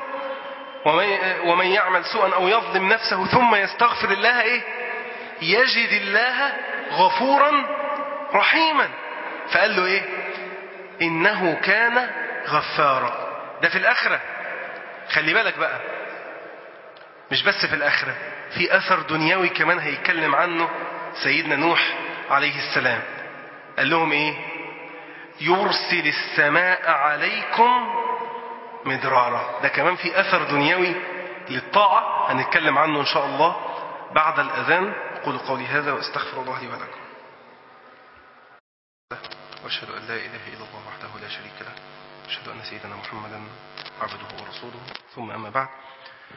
ومن يعمل سوءا أو يظلم نفسه ثم يستغفر الله إيه يجد الله غفورا رحيما فقال له إيه إنه كان غفارا ده في الآخرة خلي بالك بقى مش بس في الآخرة في أثر دنيوي كمان هيتكلم عنه سيدنا نوح عليه السلام قال لهم إيه يرسل السماء عليكم مدرارا ده كمان في أثر دنيوي للطاعة هنتكلم عنه إن شاء الله بعد الأذان أقول قولي هذا وأستغفر الله لي ولكم وأشهد أن لا إله إلا الله وحده لا شريك له أشهد أن سيدنا محمدا عبده ورسوله ثم أما بعد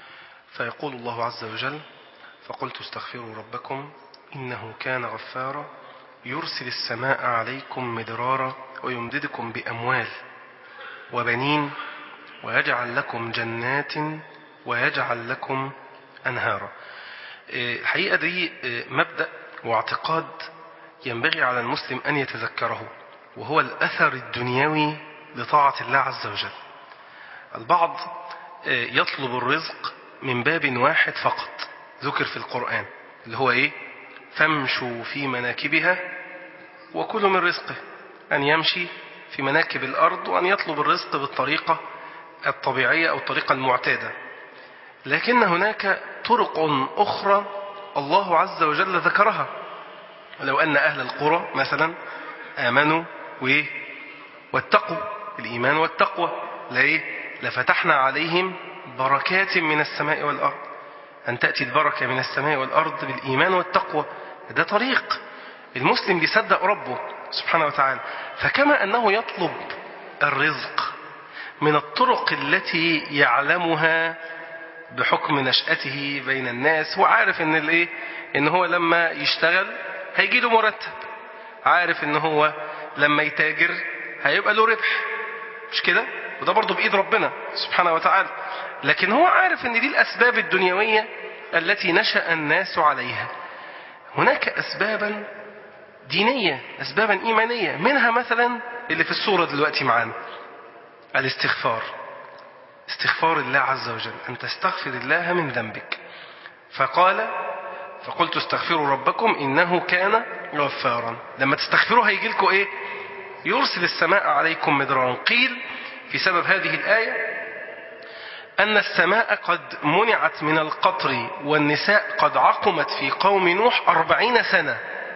فيقول الله عز وجل فقلت استغفروا ربكم إنه كان غفارا يرسل السماء عليكم مدرارا ويمددكم بأموال وبنين ويجعل لكم جنات ويجعل لكم أنهارا الحقيقة دي مبدأ واعتقاد ينبغي على المسلم أن يتذكره وهو الأثر الدنيوي لطاعة الله عز وجل البعض يطلب الرزق من باب واحد فقط ذكر في القرآن اللي هو إيه فامشوا في مناكبها وكلوا من رزقه أن يمشي في مناكب الأرض وأن يطلب الرزق بالطريقة الطبيعية أو الطريقة المعتادة لكن هناك طرق أخرى الله عز وجل ذكرها لو أن أهل القرى مثلا آمنوا وإيه واتقوا الإيمان والتقوى لإيه لفتحنا عليهم بركات من السماء والأرض أن تأتي البركة من السماء والأرض بالإيمان والتقوى ده طريق المسلم بيصدق ربه سبحانه وتعالى فكما أنه يطلب الرزق من الطرق التي يعلمها بحكم نشأته بين الناس وعارف ان الايه ان هو لما يشتغل هيجي له مرتب عارف ان هو لما يتاجر هيبقى له ربح مش كده وده برضه بإيد ربنا سبحانه وتعالى لكن هو عارف ان دي الأسباب الدنيوية التي نشأ الناس عليها هناك أسبابا دينية أسبابا إيمانية منها مثلا اللي في الصورة دلوقتي معانا الاستغفار استغفار الله عز وجل أن تستغفر الله من ذنبك فقال فقلت استغفروا ربكم إنه كان غفارا لما تستغفروا هيجي لكم إيه يرسل السماء عليكم مدرارا قيل في سبب هذه الآية أن السماء قد منعت من القطر والنساء قد عقمت في قوم نوح أربعين سنة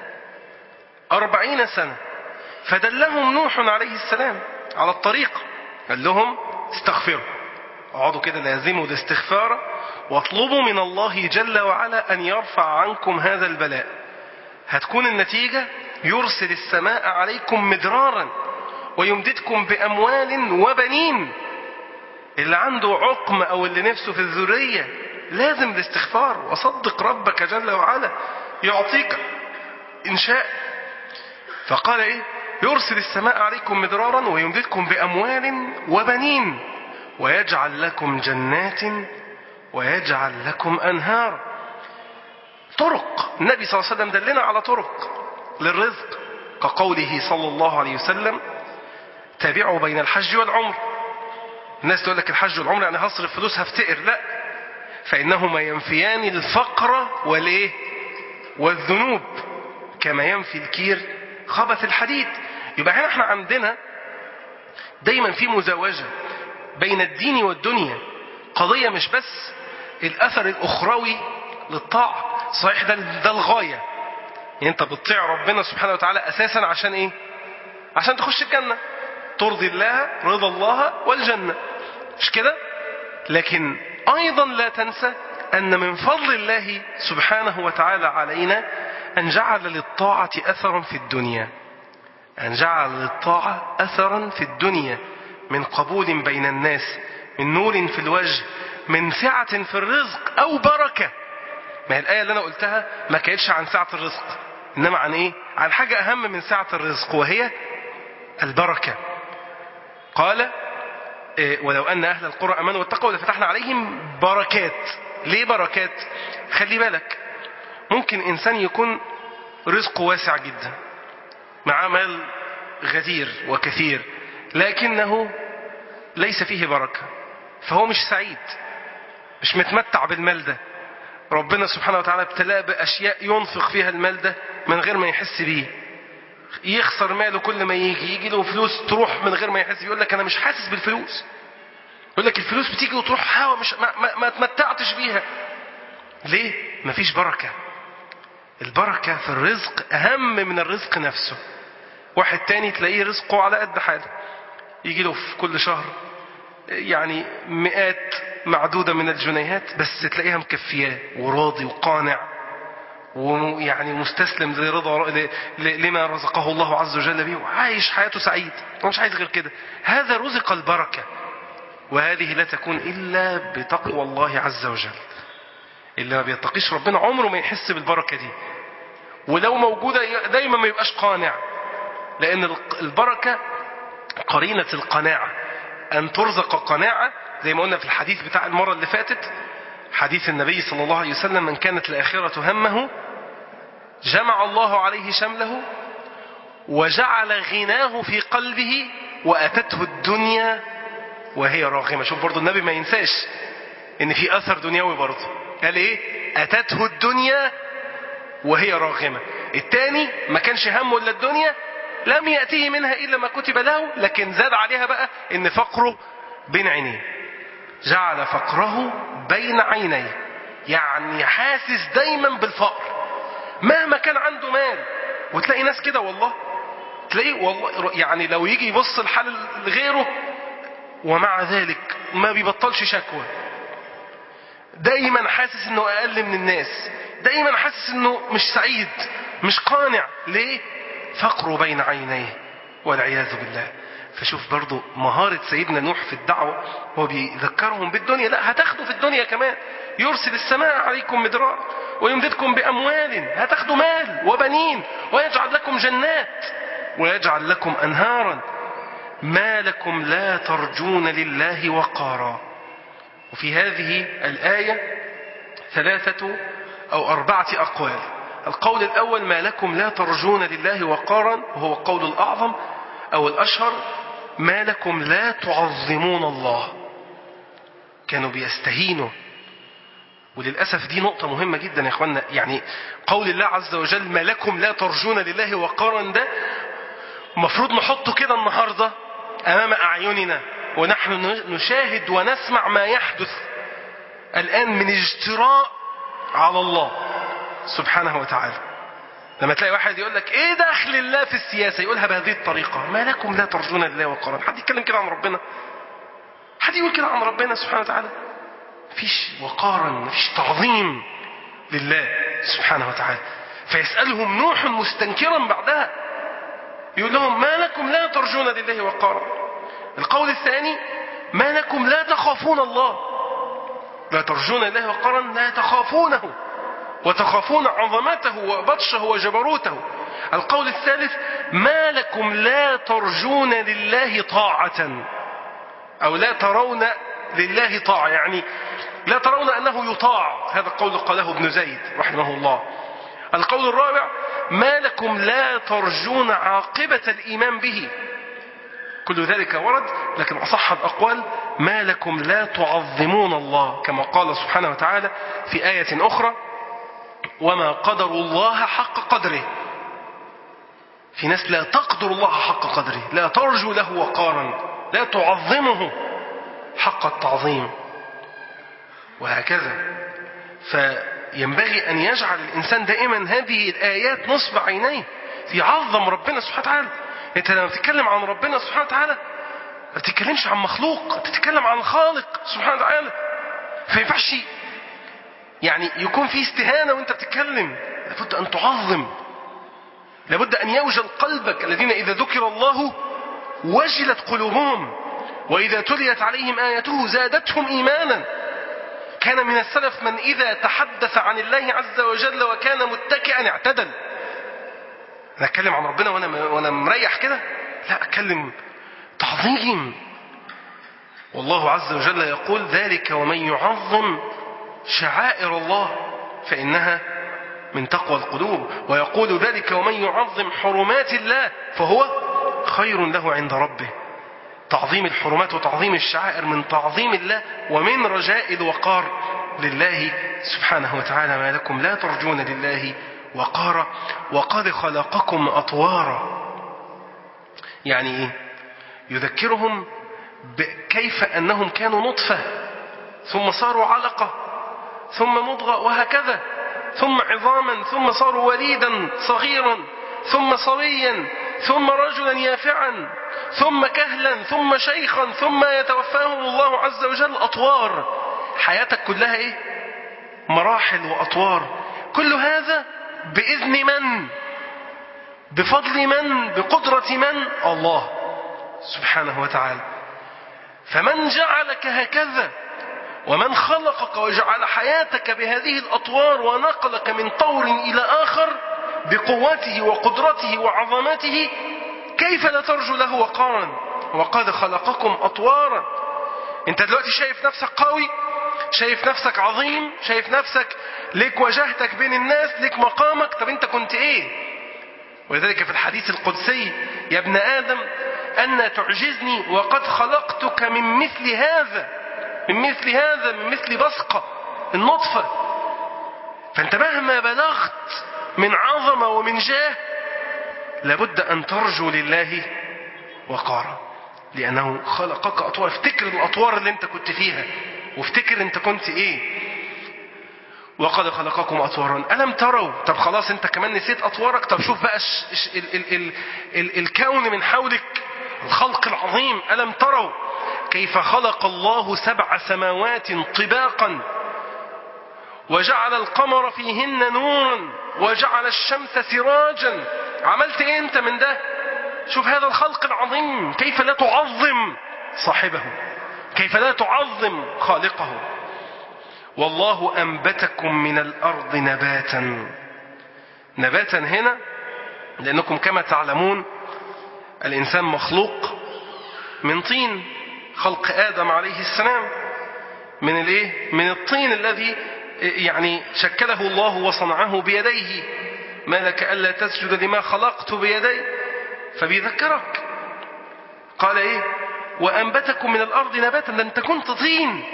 أربعين سنة فدلهم نوح عليه السلام على الطريق قال لهم استغفروا اقعدوا كده لازموا الاستغفار واطلبوا من الله جل وعلا أن يرفع عنكم هذا البلاء هتكون النتيجة يرسل السماء عليكم مدرارا ويمددكم بأموال وبنين اللي عنده عقم أو اللي نفسه في الذرية لازم الاستغفار وصدق ربك جل وعلا يعطيك إن شاء فقال إيه يرسل السماء عليكم مدرارا ويمددكم بأموال وبنين ويجعل لكم جنات ويجعل لكم أنهار طرق النبي صلى الله عليه وسلم دلنا على طرق للرزق كقوله صلى الله عليه وسلم تابعوا بين الحج والعمر الناس تقول لك الحج والعمر يعني هصرف فلوس هفتقر لا فإنهما ينفيان الفقر والإيه والذنوب كما ينفي الكير خبث الحديد يبقى هنا احنا عندنا دايما في مزاوجة بين الدين والدنيا قضية مش بس الأثر الأخروي للطاعة صحيح ده, ده الغاية يعني أنت بتطيع ربنا سبحانه وتعالى أساسا عشان إيه عشان تخش الجنة ترضي الله رضا الله والجنة مش كده لكن أيضا لا تنسى أن من فضل الله سبحانه وتعالى علينا أن جعل للطاعة أثرا في الدنيا أن جعل للطاعة أثرا في الدنيا من قبول بين الناس من نور في الوجه من سعة في الرزق أو بركة ما هي الآية اللي أنا قلتها ما كانتش عن سعة الرزق إنما عن إيه عن حاجة أهم من سعة الرزق وهي البركة قال إيه ولو أن أهل القرى أمنوا واتقوا لفتحنا عليهم بركات ليه بركات خلي بالك ممكن إنسان يكون رزقه واسع جدا معاه مال غزير وكثير لكنه ليس فيه بركة فهو مش سعيد مش متمتع بالمال ده ربنا سبحانه وتعالى ابتلاه بأشياء ينفق فيها المال ده من غير ما يحس بيه يخسر ماله كل ما يجي يجي له فلوس تروح من غير ما يحس يقول لك انا مش حاسس بالفلوس يقول لك الفلوس بتيجي وتروح هوا مش ما, ما, ما تمتعتش بيها ليه مفيش بركة البركة في الرزق أهم من الرزق نفسه واحد تاني تلاقيه رزقه على قد حاله يجي له في كل شهر يعني مئات معدودة من الجنيهات بس تلاقيها مكفياه وراضي وقانع ويعني مستسلم لرضا لما رزقه الله عز وجل به وعايش حياته سعيد ومش عايز غير كده هذا رزق البركة وهذه لا تكون إلا بتقوى الله عز وجل اللي ما بيتقيش ربنا عمره ما يحس بالبركة دي ولو موجودة دايما ما يبقاش قانع لأن البركة قرينة القناعة أن ترزق قناعة زي ما قلنا في الحديث بتاع المرة اللي فاتت حديث النبي صلى الله عليه وسلم من كانت الآخرة همه جمع الله عليه شمله وجعل غناه في قلبه وأتته الدنيا وهي راغمة شوف برضو النبي ما ينساش ان في أثر دنيوي برضو قال ايه أتته الدنيا وهي راغمة التاني ما كانش همه إلا الدنيا لم يأتيه منها إلا ما كتب له لكن زاد عليها بقى ان فقره بين عينيه جعل فقره بين عينيه يعني حاسس دايما بالفقر مهما كان عنده مال وتلاقي ناس كده والله تلاقيه والله يعني لو يجي يبص الحال لغيره ومع ذلك ما بيبطلش شكوى دايما حاسس انه اقل من الناس دايما حاسس انه مش سعيد مش قانع ليه فقره بين عينيه والعياذ بالله فشوف برضو مهارة سيدنا نوح في الدعوة هو بيذكرهم بالدنيا لا هتاخدوا في الدنيا كمان يرسل السماء عليكم مدرار ويمددكم بأموال هتاخدوا مال وبنين ويجعل لكم جنات ويجعل لكم أنهارا ما لكم لا ترجون لله وقارا وفي هذه الآية ثلاثة أو أربعة أقوال القول الأول ما لكم لا ترجون لله وقارا وهو القول الأعظم أو الأشهر ما لكم لا تعظمون الله كانوا بيستهينوا وللأسف دي نقطة مهمة جدا يا إخوانا يعني قول الله عز وجل ما لكم لا ترجون لله وقارا ده المفروض نحطه كده النهاردة أمام أعيننا ونحن نشاهد ونسمع ما يحدث الآن من اجتراء على الله سبحانه وتعالى لما تلاقي واحد يقول لك ايه دخل الله في السياسة يقولها بهذه الطريقة ما لكم لا ترجون لله وقارا حد يتكلم كده عن ربنا حد يقول كده عن ربنا سبحانه وتعالى مفيش وقارا مفيش تعظيم لله سبحانه وتعالى فيسألهم نوح مستنكرا بعدها يقول لهم ما لكم لا ترجون لله وقارا القول الثاني ما لكم لا تخافون الله لا ترجون لله وقارا لا تخافونه وتخافون عظمته وبطشه وجبروته القول الثالث ما لكم لا ترجون لله طاعة أو لا ترون لله طاعة يعني لا ترون أنه يطاع هذا القول قاله ابن زيد رحمه الله القول الرابع ما لكم لا ترجون عاقبة الإيمان به كل ذلك ورد لكن أصح الأقوال ما لكم لا تعظمون الله كما قال سبحانه وتعالى في آية أخرى وما قدر الله حق قدره في ناس لا تقدر الله حق قدره لا ترجو له وقارا لا تعظمه حق التعظيم وهكذا فينبغي أن يجعل الإنسان دائما هذه الآيات نصب عينيه يعظم ربنا سبحانه وتعالى أنت لما تتكلم عن ربنا سبحانه وتعالى ما تتكلمش عن مخلوق تتكلم عن الخالق سبحانه وتعالى فما ينفعش يعني يكون في استهانة وانت بتتكلم لابد أن تعظم لابد أن يوجل قلبك الذين إذا ذكر الله وجلت قلوبهم وإذا تليت عليهم آياته زادتهم إيمانا كان من السلف من إذا تحدث عن الله عز وجل وكان متكئا اعتدل أنا أتكلم عن ربنا وأنا وأنا مريح كده لا أتكلم تعظيم والله عز وجل يقول ذلك ومن يعظم شعائر الله فإنها من تقوى القلوب ويقول ذلك ومن يعظم حرمات الله فهو خير له عند ربه تعظيم الحرمات وتعظيم الشعائر من تعظيم الله ومن رجاء الوقار لله سبحانه وتعالى ما لكم لا ترجون لله وقارا وقد خلقكم أطوارا يعني إيه يذكرهم كيف أنهم كانوا نطفة ثم صاروا علقة ثم مضغة وهكذا ثم عظاما ثم صاروا وليدا صغيرا ثم صبيا ثم رجلا يافعا ثم كهلا ثم شيخا ثم يتوفاهم الله عز وجل أطوار حياتك كلها إيه مراحل وأطوار كل هذا بإذن من بفضل من بقدرة من الله سبحانه وتعالى فمن جعلك هكذا ومن خلقك وجعل حياتك بهذه الأطوار ونقلك من طور إلى آخر بقوته وقدرته وعظمته كيف لا ترجو له وقارا وقد خلقكم أطوارا انت دلوقتي شايف نفسك قوي شايف نفسك عظيم شايف نفسك ليك وجهتك بين الناس ليك مقامك طب انت كنت ايه ولذلك في الحديث القدسي يا ابن آدم أن تعجزني وقد خلقتك من مثل هذا من مثل هذا من مثل بصقة النطفة فأنت مهما بلغت من عظمة ومن جاه لابد أن ترجو لله وقارا لأنه خلقك أطوار افتكر الأطوار اللي أنت كنت فيها وافتكر أنت كنت إيه وقد خلقكم أطوارا ألم تروا طب خلاص أنت كمان نسيت أطوارك طب شوف بقى الش... ال... ال... ال... ال... الكون من حولك الخلق العظيم ألم تروا كيف خلق الله سبع سماوات طباقا وجعل القمر فيهن نورا وجعل الشمس سراجا عملت ايه انت من ده شوف هذا الخلق العظيم كيف لا تعظم صاحبه كيف لا تعظم خالقه والله أنبتكم من الأرض نباتا نباتا هنا لأنكم كما تعلمون الإنسان مخلوق من طين خلق آدم عليه السلام من الايه من الطين الذي يعني شكله الله وصنعه بيديه ما لك ألا تسجد لما خلقت بيدي فبيذكرك قال ايه وأنبتكم من الأرض نباتا ده أنت كنت طين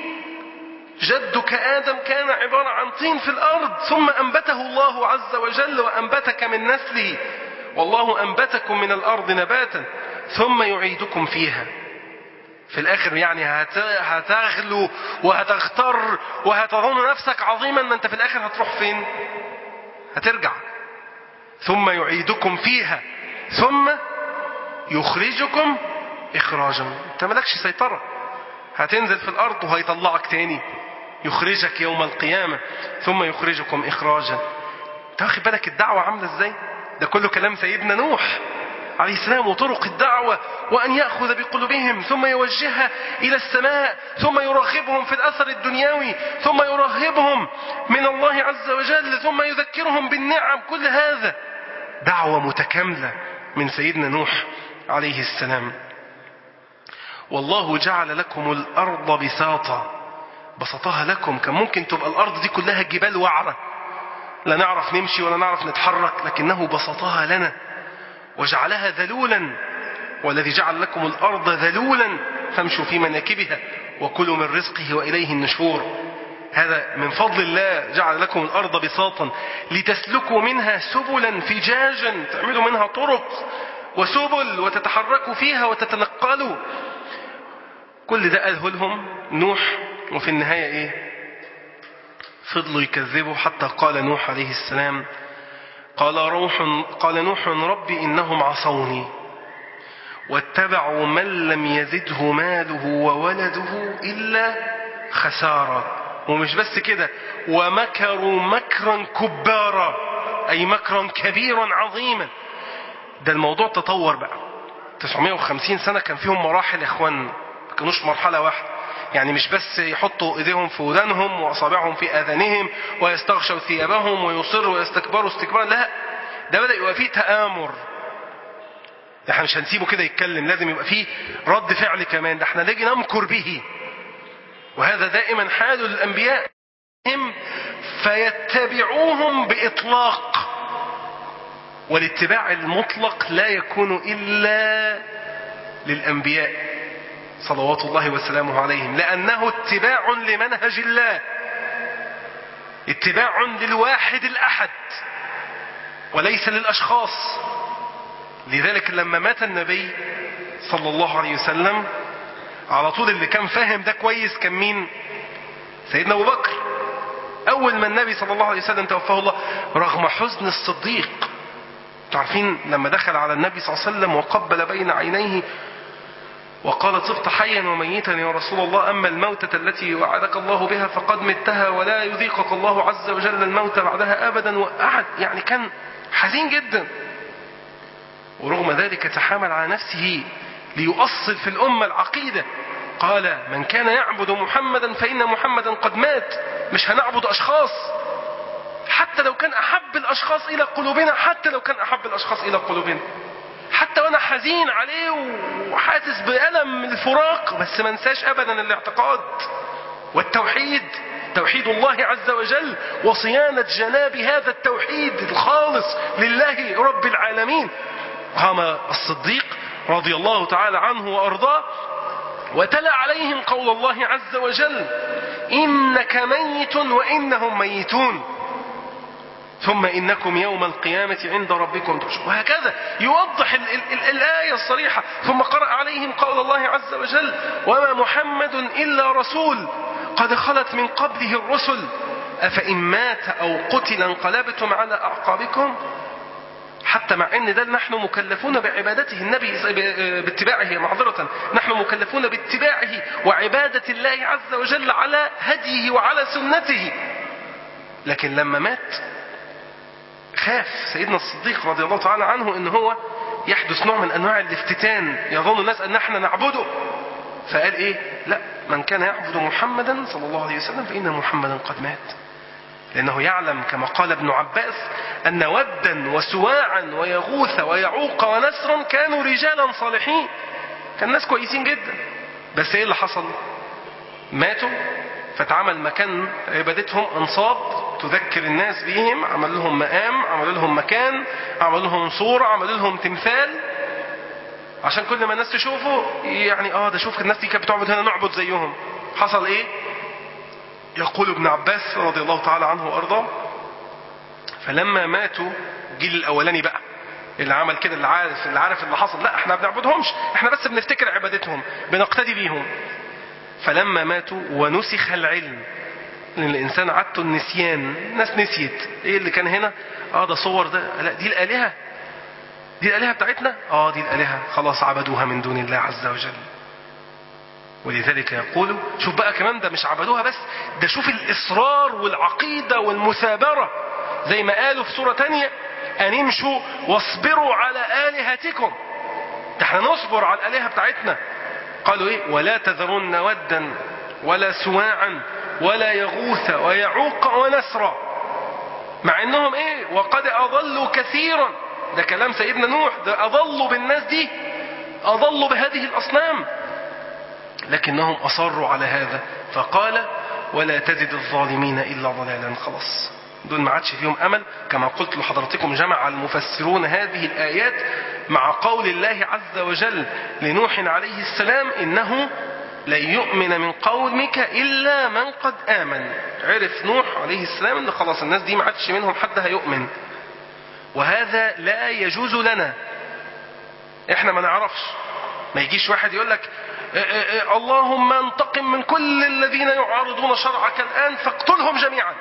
جدك آدم كان عبارة عن طين في الأرض ثم أنبته الله عز وجل وأنبتك من نسله والله أنبتكم من الأرض نباتا ثم يعيدكم فيها في الآخر يعني هتغلو وهتغتر وهتظن نفسك عظيما ما أنت في الآخر هتروح فين هترجع ثم يعيدكم فيها ثم يخرجكم إخراجا أنت مالكش سيطرة هتنزل في الأرض وهيطلعك تاني يخرجك يوم القيامة ثم يخرجكم إخراجا انت واخد بالك الدعوة عاملة ازاي ده كله كلام سيدنا نوح عليه السلام وطرق الدعوة وأن يأخذ بقلوبهم ثم يوجهها إلى السماء ثم يراقبهم في الأثر الدنيوي ثم يرهبهم من الله عز وجل ثم يذكرهم بالنعم كل هذا دعوة متكاملة من سيدنا نوح عليه السلام والله جعل لكم الأرض بساطا بسطها لكم كان ممكن تبقى الأرض دي كلها جبال وعرة لا نعرف نمشي ولا نعرف نتحرك لكنه بسطها لنا وجعلها ذلولا والذي جعل لكم الأرض ذلولا فامشوا في مناكبها وكلوا من رزقه وإليه النشور هذا من فضل الله جعل لكم الأرض بساطا لتسلكوا منها سبلا فجاجا تعملوا منها طرق وسبل وتتحركوا فيها وتتنقلوا كل ده قاله لهم نوح وفي النهاية ايه فضلوا يكذبوا حتى قال نوح عليه السلام قال روح قال نوح ربي إنهم عصوني واتبعوا من لم يزده ماله وولده إلا خسارة ومش بس كده ومكروا مكرا كبارا أي مكرا كبيرا عظيما ده الموضوع تطور بقى 950 سنة كان فيهم مراحل يا اخوان ما كانوش مرحلة واحدة يعني مش بس يحطوا ايديهم في ودانهم واصابعهم في اذانهم ويستغشوا ثيابهم ويصروا ويستكبروا استكبارا لا ده بدأ يبقى فيه تآمر احنا مش هنسيبه كده يتكلم لازم يبقى فيه رد فعل كمان ده احنا نيجي نمكر به وهذا دائما حال الانبياء فيتبعوهم باطلاق والاتباع المطلق لا يكون الا للانبياء صلوات الله وسلامه عليهم لأنه اتباع لمنهج الله اتباع للواحد الأحد وليس للأشخاص لذلك لما مات النبي صلى الله عليه وسلم على طول اللي كان فاهم ده كويس كان مين سيدنا أبو بكر أول ما النبي صلى الله عليه وسلم توفاه الله رغم حزن الصديق تعرفين لما دخل على النبي صلى الله عليه وسلم وقبل بين عينيه وقال صرت حيا وميتا يا رسول الله أما الموتة التي وعدك الله بها فقد متها ولا يذيقك الله عز وجل الموت بعدها أبدا وقعد يعني كان حزين جدا ورغم ذلك تحامل على نفسه ليؤصل في الأمة العقيدة قال من كان يعبد محمدا فإن محمدا قد مات مش هنعبد أشخاص حتى لو كان أحب الأشخاص إلى قلوبنا حتى لو كان أحب الأشخاص إلى قلوبنا حتى وأنا حزين عليه وحاسس بألم الفراق بس ما انساش أبدا الاعتقاد والتوحيد توحيد الله عز وجل وصيانة جناب هذا التوحيد الخالص لله رب العالمين قام الصديق رضي الله تعالى عنه وأرضاه وتلا عليهم قول الله عز وجل إنك ميت وإنهم ميتون ثم إنكم يوم القيامة عند ربكم تحشرون وهكذا يوضح ال ال ال الآية الصريحة ثم قرأ عليهم قول الله عز وجل وما محمد إلا رسول قد خلت من قبله الرسل أفإن مات أو قتل انقلبتم على أعقابكم حتى مع ان ده نحن مكلفون بعبادته النبي باتباعه معذرة نحن مكلفون باتباعه وعبادة الله عز وجل على هديه وعلى سنته لكن لما مات خاف سيدنا الصديق رضي الله تعالى عنه ان هو يحدث نوع من انواع الافتتان يظن الناس ان احنا نعبده فقال ايه لا من كان يعبد محمدا صلى الله عليه وسلم فان محمدا قد مات لأنه يعلم كما قال ابن عباس أن ودا وسواعا ويغوث ويعوق ونسرا كانوا رجالا صالحين كان ناس كويسين جدا بس ايه اللي حصل ماتوا فاتعمل مكان عبادتهم انصاب تذكر الناس بيهم عمل لهم مقام عمل لهم مكان عمل لهم صورة عمل لهم تمثال عشان كل ما الناس تشوفه يعني اه ده شوف الناس دي كانت بتعبد هنا نعبد زيهم حصل ايه يقول ابن عباس رضي الله تعالى عنه وارضاه فلما ماتوا الجيل الاولاني بقى اللي عمل كده اللي عارف اللي عارف اللي حصل لا احنا ما بنعبدهمش احنا بس بنفتكر عبادتهم بنقتدي بيهم فلما ماتوا ونسخ العلم لان الانسان عادته النسيان الناس نسيت ايه اللي كان هنا اه ده صور ده لا دي الالهه دي الالهه بتاعتنا اه دي الالهه خلاص عبدوها من دون الله عز وجل ولذلك يقول شوف بقى كمان ده مش عبدوها بس ده شوف الإصرار والعقيدة والمثابرة زي ما قالوا في سورة تانية أن امشوا واصبروا على آلهتكم ده احنا نصبر على الآلهة بتاعتنا قالوا ايه ولا تذرن ودا ولا سواعا ولا يغوث ويعوق ونسرا مع انهم ايه وقد اضلوا كثيرا ده كلام سيدنا نوح ده اضلوا بالناس دي اضلوا بهذه الاصنام لكنهم أصروا على هذا فقال ولا تزد الظالمين إلا ضلالا خلاص دول ما عادش فيهم أمل كما قلت لحضرتكم جمع المفسرون هذه الآيات مع قول الله عز وجل لنوح عليه السلام إنه لن يؤمن من قومك إلا من قد آمن عرف نوح عليه السلام إن خلاص الناس دي ما عادش منهم حد هيؤمن وهذا لا يجوز لنا احنا ما نعرفش ما يجيش واحد يقول لك اللهم انتقم من كل الذين يعارضون شرعك الآن فاقتلهم جميعا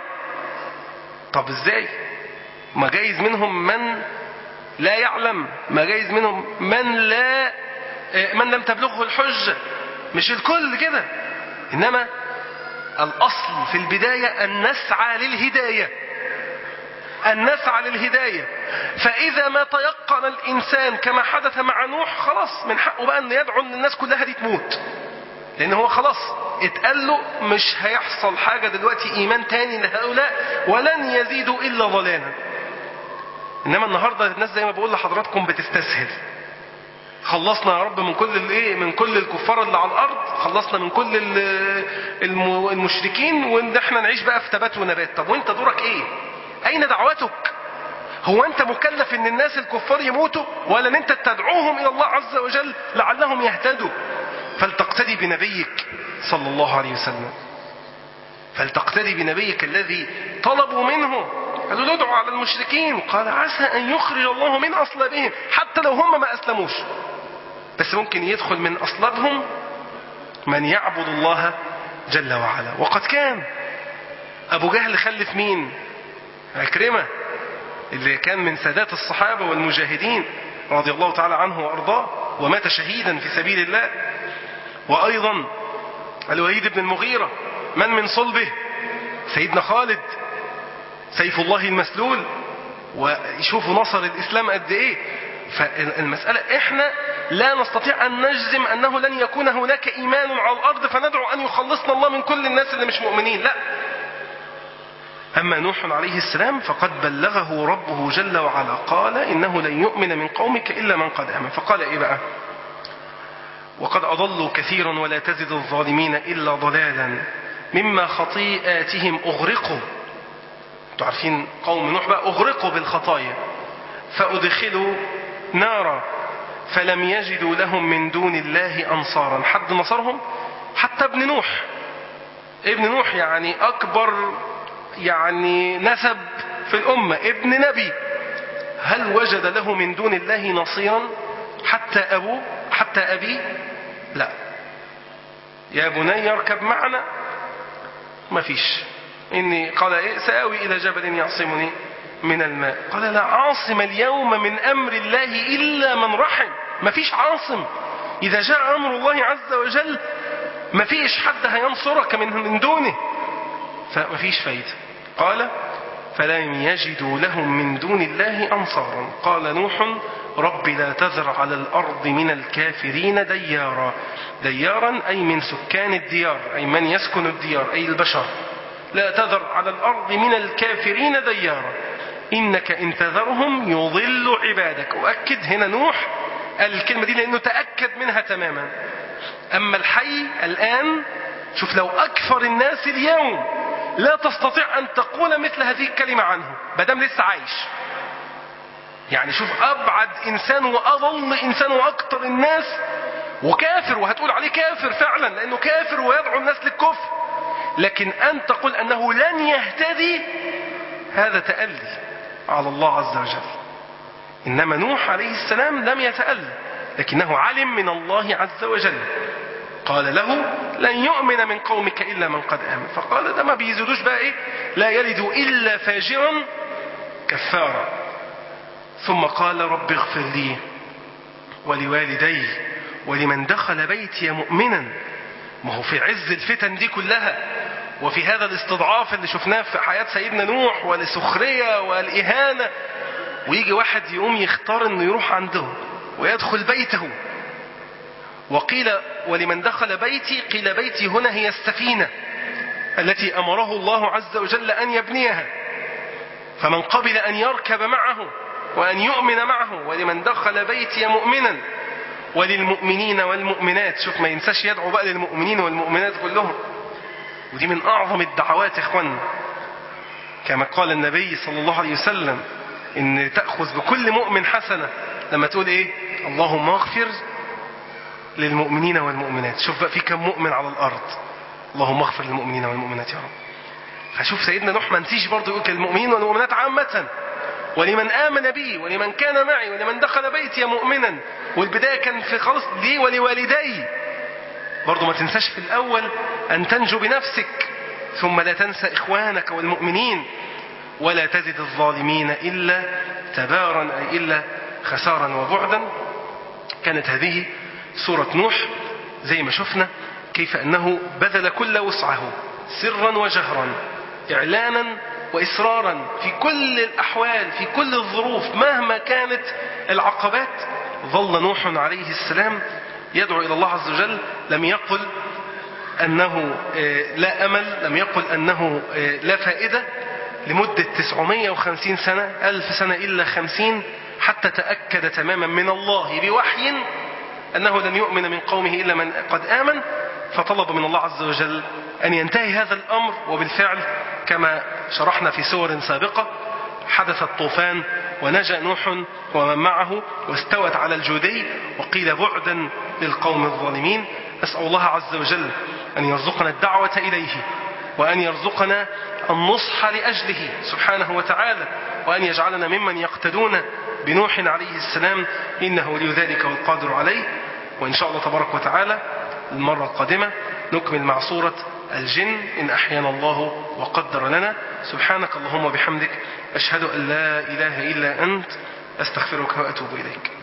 طب ازاي ما جايز منهم من لا يعلم ما جايز منهم من لا من لم تبلغه الحجة مش الكل كده إنما الأصل في البداية أن نسعى للهداية أن نسعى للهداية فإذا ما تيقن الإنسان كما حدث مع نوح خلاص من حقه بقى أن يدعو أن الناس كلها دي تموت لأن هو خلاص اتقال له مش هيحصل حاجة دلوقتي إيمان تاني لهؤلاء ولن يزيدوا إلا ضلالا إنما النهاردة الناس زي ما بقول لحضراتكم بتستسهل خلصنا يا رب من كل الايه من كل الكفار اللي على الارض خلصنا من كل المشركين وان احنا نعيش بقى في تبات ونبات طب وانت دورك ايه أين دعوتك هو أنت مكلف أن الناس الكفار يموتوا ولا أن أنت تدعوهم إلى الله عز وجل لعلهم يهتدوا فلتقتدي بنبيك صلى الله عليه وسلم فلتقتدي بنبيك الذي طلبوا منه قالوا له ادعوا على المشركين قال عسى أن يخرج الله من أصلابهم حتى لو هم ما أسلموش بس ممكن يدخل من أصلابهم من يعبد الله جل وعلا وقد كان أبو جهل خلف مين عكرمة اللي كان من سادات الصحابة والمجاهدين رضي الله تعالى عنه وأرضاه ومات شهيدا في سبيل الله وأيضا الوليد بن المغيرة من من صلبه سيدنا خالد سيف الله المسلول ويشوفوا نصر الإسلام قد إيه فالمسألة إحنا لا نستطيع أن نجزم أنه لن يكون هناك إيمان على الأرض فندعو أن يخلصنا الله من كل الناس اللي مش مؤمنين لا أما نوح عليه السلام فقد بلغه ربه جل وعلا قال إنه لن يؤمن من قومك إلا من قد آمن فقال إيه بقى وقد أضلوا كثيرا ولا تزد الظالمين إلا ضلالا مما خطيئاتهم أغرقوا انتوا عارفين قوم نوح بقى أغرقوا بالخطايا فأدخلوا نارا فلم يجدوا لهم من دون الله أنصارا حد نصرهم حتى ابن نوح ابن نوح يعني أكبر يعني نسب في الأمة ابن نبي هل وجد له من دون الله نصيرا حتى أبوه حتى أبيه لا يا بني اركب معنا ما فيش إني قال إيه سآوي إلى جبل يعصمني من الماء قال لا عاصم اليوم من أمر الله إلا من رحم ما فيش عاصم إذا جاء أمر الله عز وجل ما فيش حد هينصرك من من دونه فما فيش فايدة قال فلم يجدوا لهم من دون الله أنصارا قال نوح رب لا تذر على الأرض من الكافرين ديارا ديارا أي من سكان الديار أي من يسكن الديار أي البشر لا تذر على الأرض من الكافرين ديارا إنك إن تذرهم يضل عبادك أؤكد هنا نوح قال الكلمة دي لأنه تأكد منها تماما أما الحي الآن شوف لو أكثر الناس اليوم لا تستطيع أن تقول مثل هذه الكلمة عنه بدم لسه عايش يعني شوف أبعد إنسان وأضل إنسان وأكثر الناس وكافر وهتقول عليه كافر فعلا لأنه كافر ويدعو الناس للكفر لكن أن تقول أنه لن يهتدي هذا تألي على الله عز وجل إنما نوح عليه السلام لم يتألى لكنه علم من الله عز وجل قال له لن يؤمن من قومك إلا من قد آمن فقال ده ما بيزيدوش بقى إيه لا يلد إلا فاجرا كفارا ثم قال رب اغفر لي ولوالدي ولمن دخل بيتي مؤمنا ما هو في عز الفتن دي كلها وفي هذا الاستضعاف اللي شفناه في حياة سيدنا نوح والسخرية والإهانة ويجي واحد يقوم يختار انه يروح عنده ويدخل بيته وقيل ولمن دخل بيتي قيل بيتي هنا هي السفينة التي أمره الله عز وجل أن يبنيها فمن قبل أن يركب معه وأن يؤمن معه ولمن دخل بيتي مؤمنا وللمؤمنين والمؤمنات شوف ما ينساش يدعو بقى للمؤمنين والمؤمنات كلهم ودي من أعظم الدعوات يا إخوان كما قال النبي صلى الله عليه وسلم إن تأخذ بكل مؤمن حسنة لما تقول إيه اللهم اغفر للمؤمنين والمؤمنات شوف بقى في كم مؤمن على الأرض اللهم اغفر للمؤمنين والمؤمنات يا رب فشوف سيدنا نوح ما نسيش برضه يقول للمؤمنين والمؤمنات عامة ولمن آمن بي ولمن كان معي ولمن دخل بيتي مؤمنا والبداية كان في خالص لي ولوالدي برضه ما تنساش في الأول أن تنجو بنفسك ثم لا تنسى إخوانك والمؤمنين ولا تزد الظالمين إلا تبارا أي إلا خسارا وبعدا كانت هذه سورة نوح زي ما شفنا كيف أنه بذل كل وسعه سرا وجهرا إعلانا وإصرارا في كل الأحوال في كل الظروف مهما كانت العقبات ظل نوح عليه السلام يدعو إلى الله عز وجل لم يقل أنه لا أمل لم يقل أنه لا فائدة لمدة 950 سنة ألف سنة إلا خمسين حتى تأكد تماما من الله بوحي أنه لن يؤمن من قومه إلا من قد آمن فطلب من الله عز وجل أن ينتهي هذا الأمر وبالفعل كما شرحنا في سور سابقة حدث الطوفان ونجا نوح ومن معه واستوت على الجودي وقيل بعدا للقوم الظالمين أسأل الله عز وجل أن يرزقنا الدعوة إليه وأن يرزقنا النصح لأجله سبحانه وتعالى وأن يجعلنا ممن يقتدون بنوح عليه السلام إنه ولي ذلك والقادر عليه وإن شاء الله تبارك وتعالى المرة القادمة نكمل مع سورة الجن إن أحيانا الله وقدر لنا سبحانك اللهم وبحمدك أشهد أن لا إله إلا أنت أستغفرك وأتوب إليك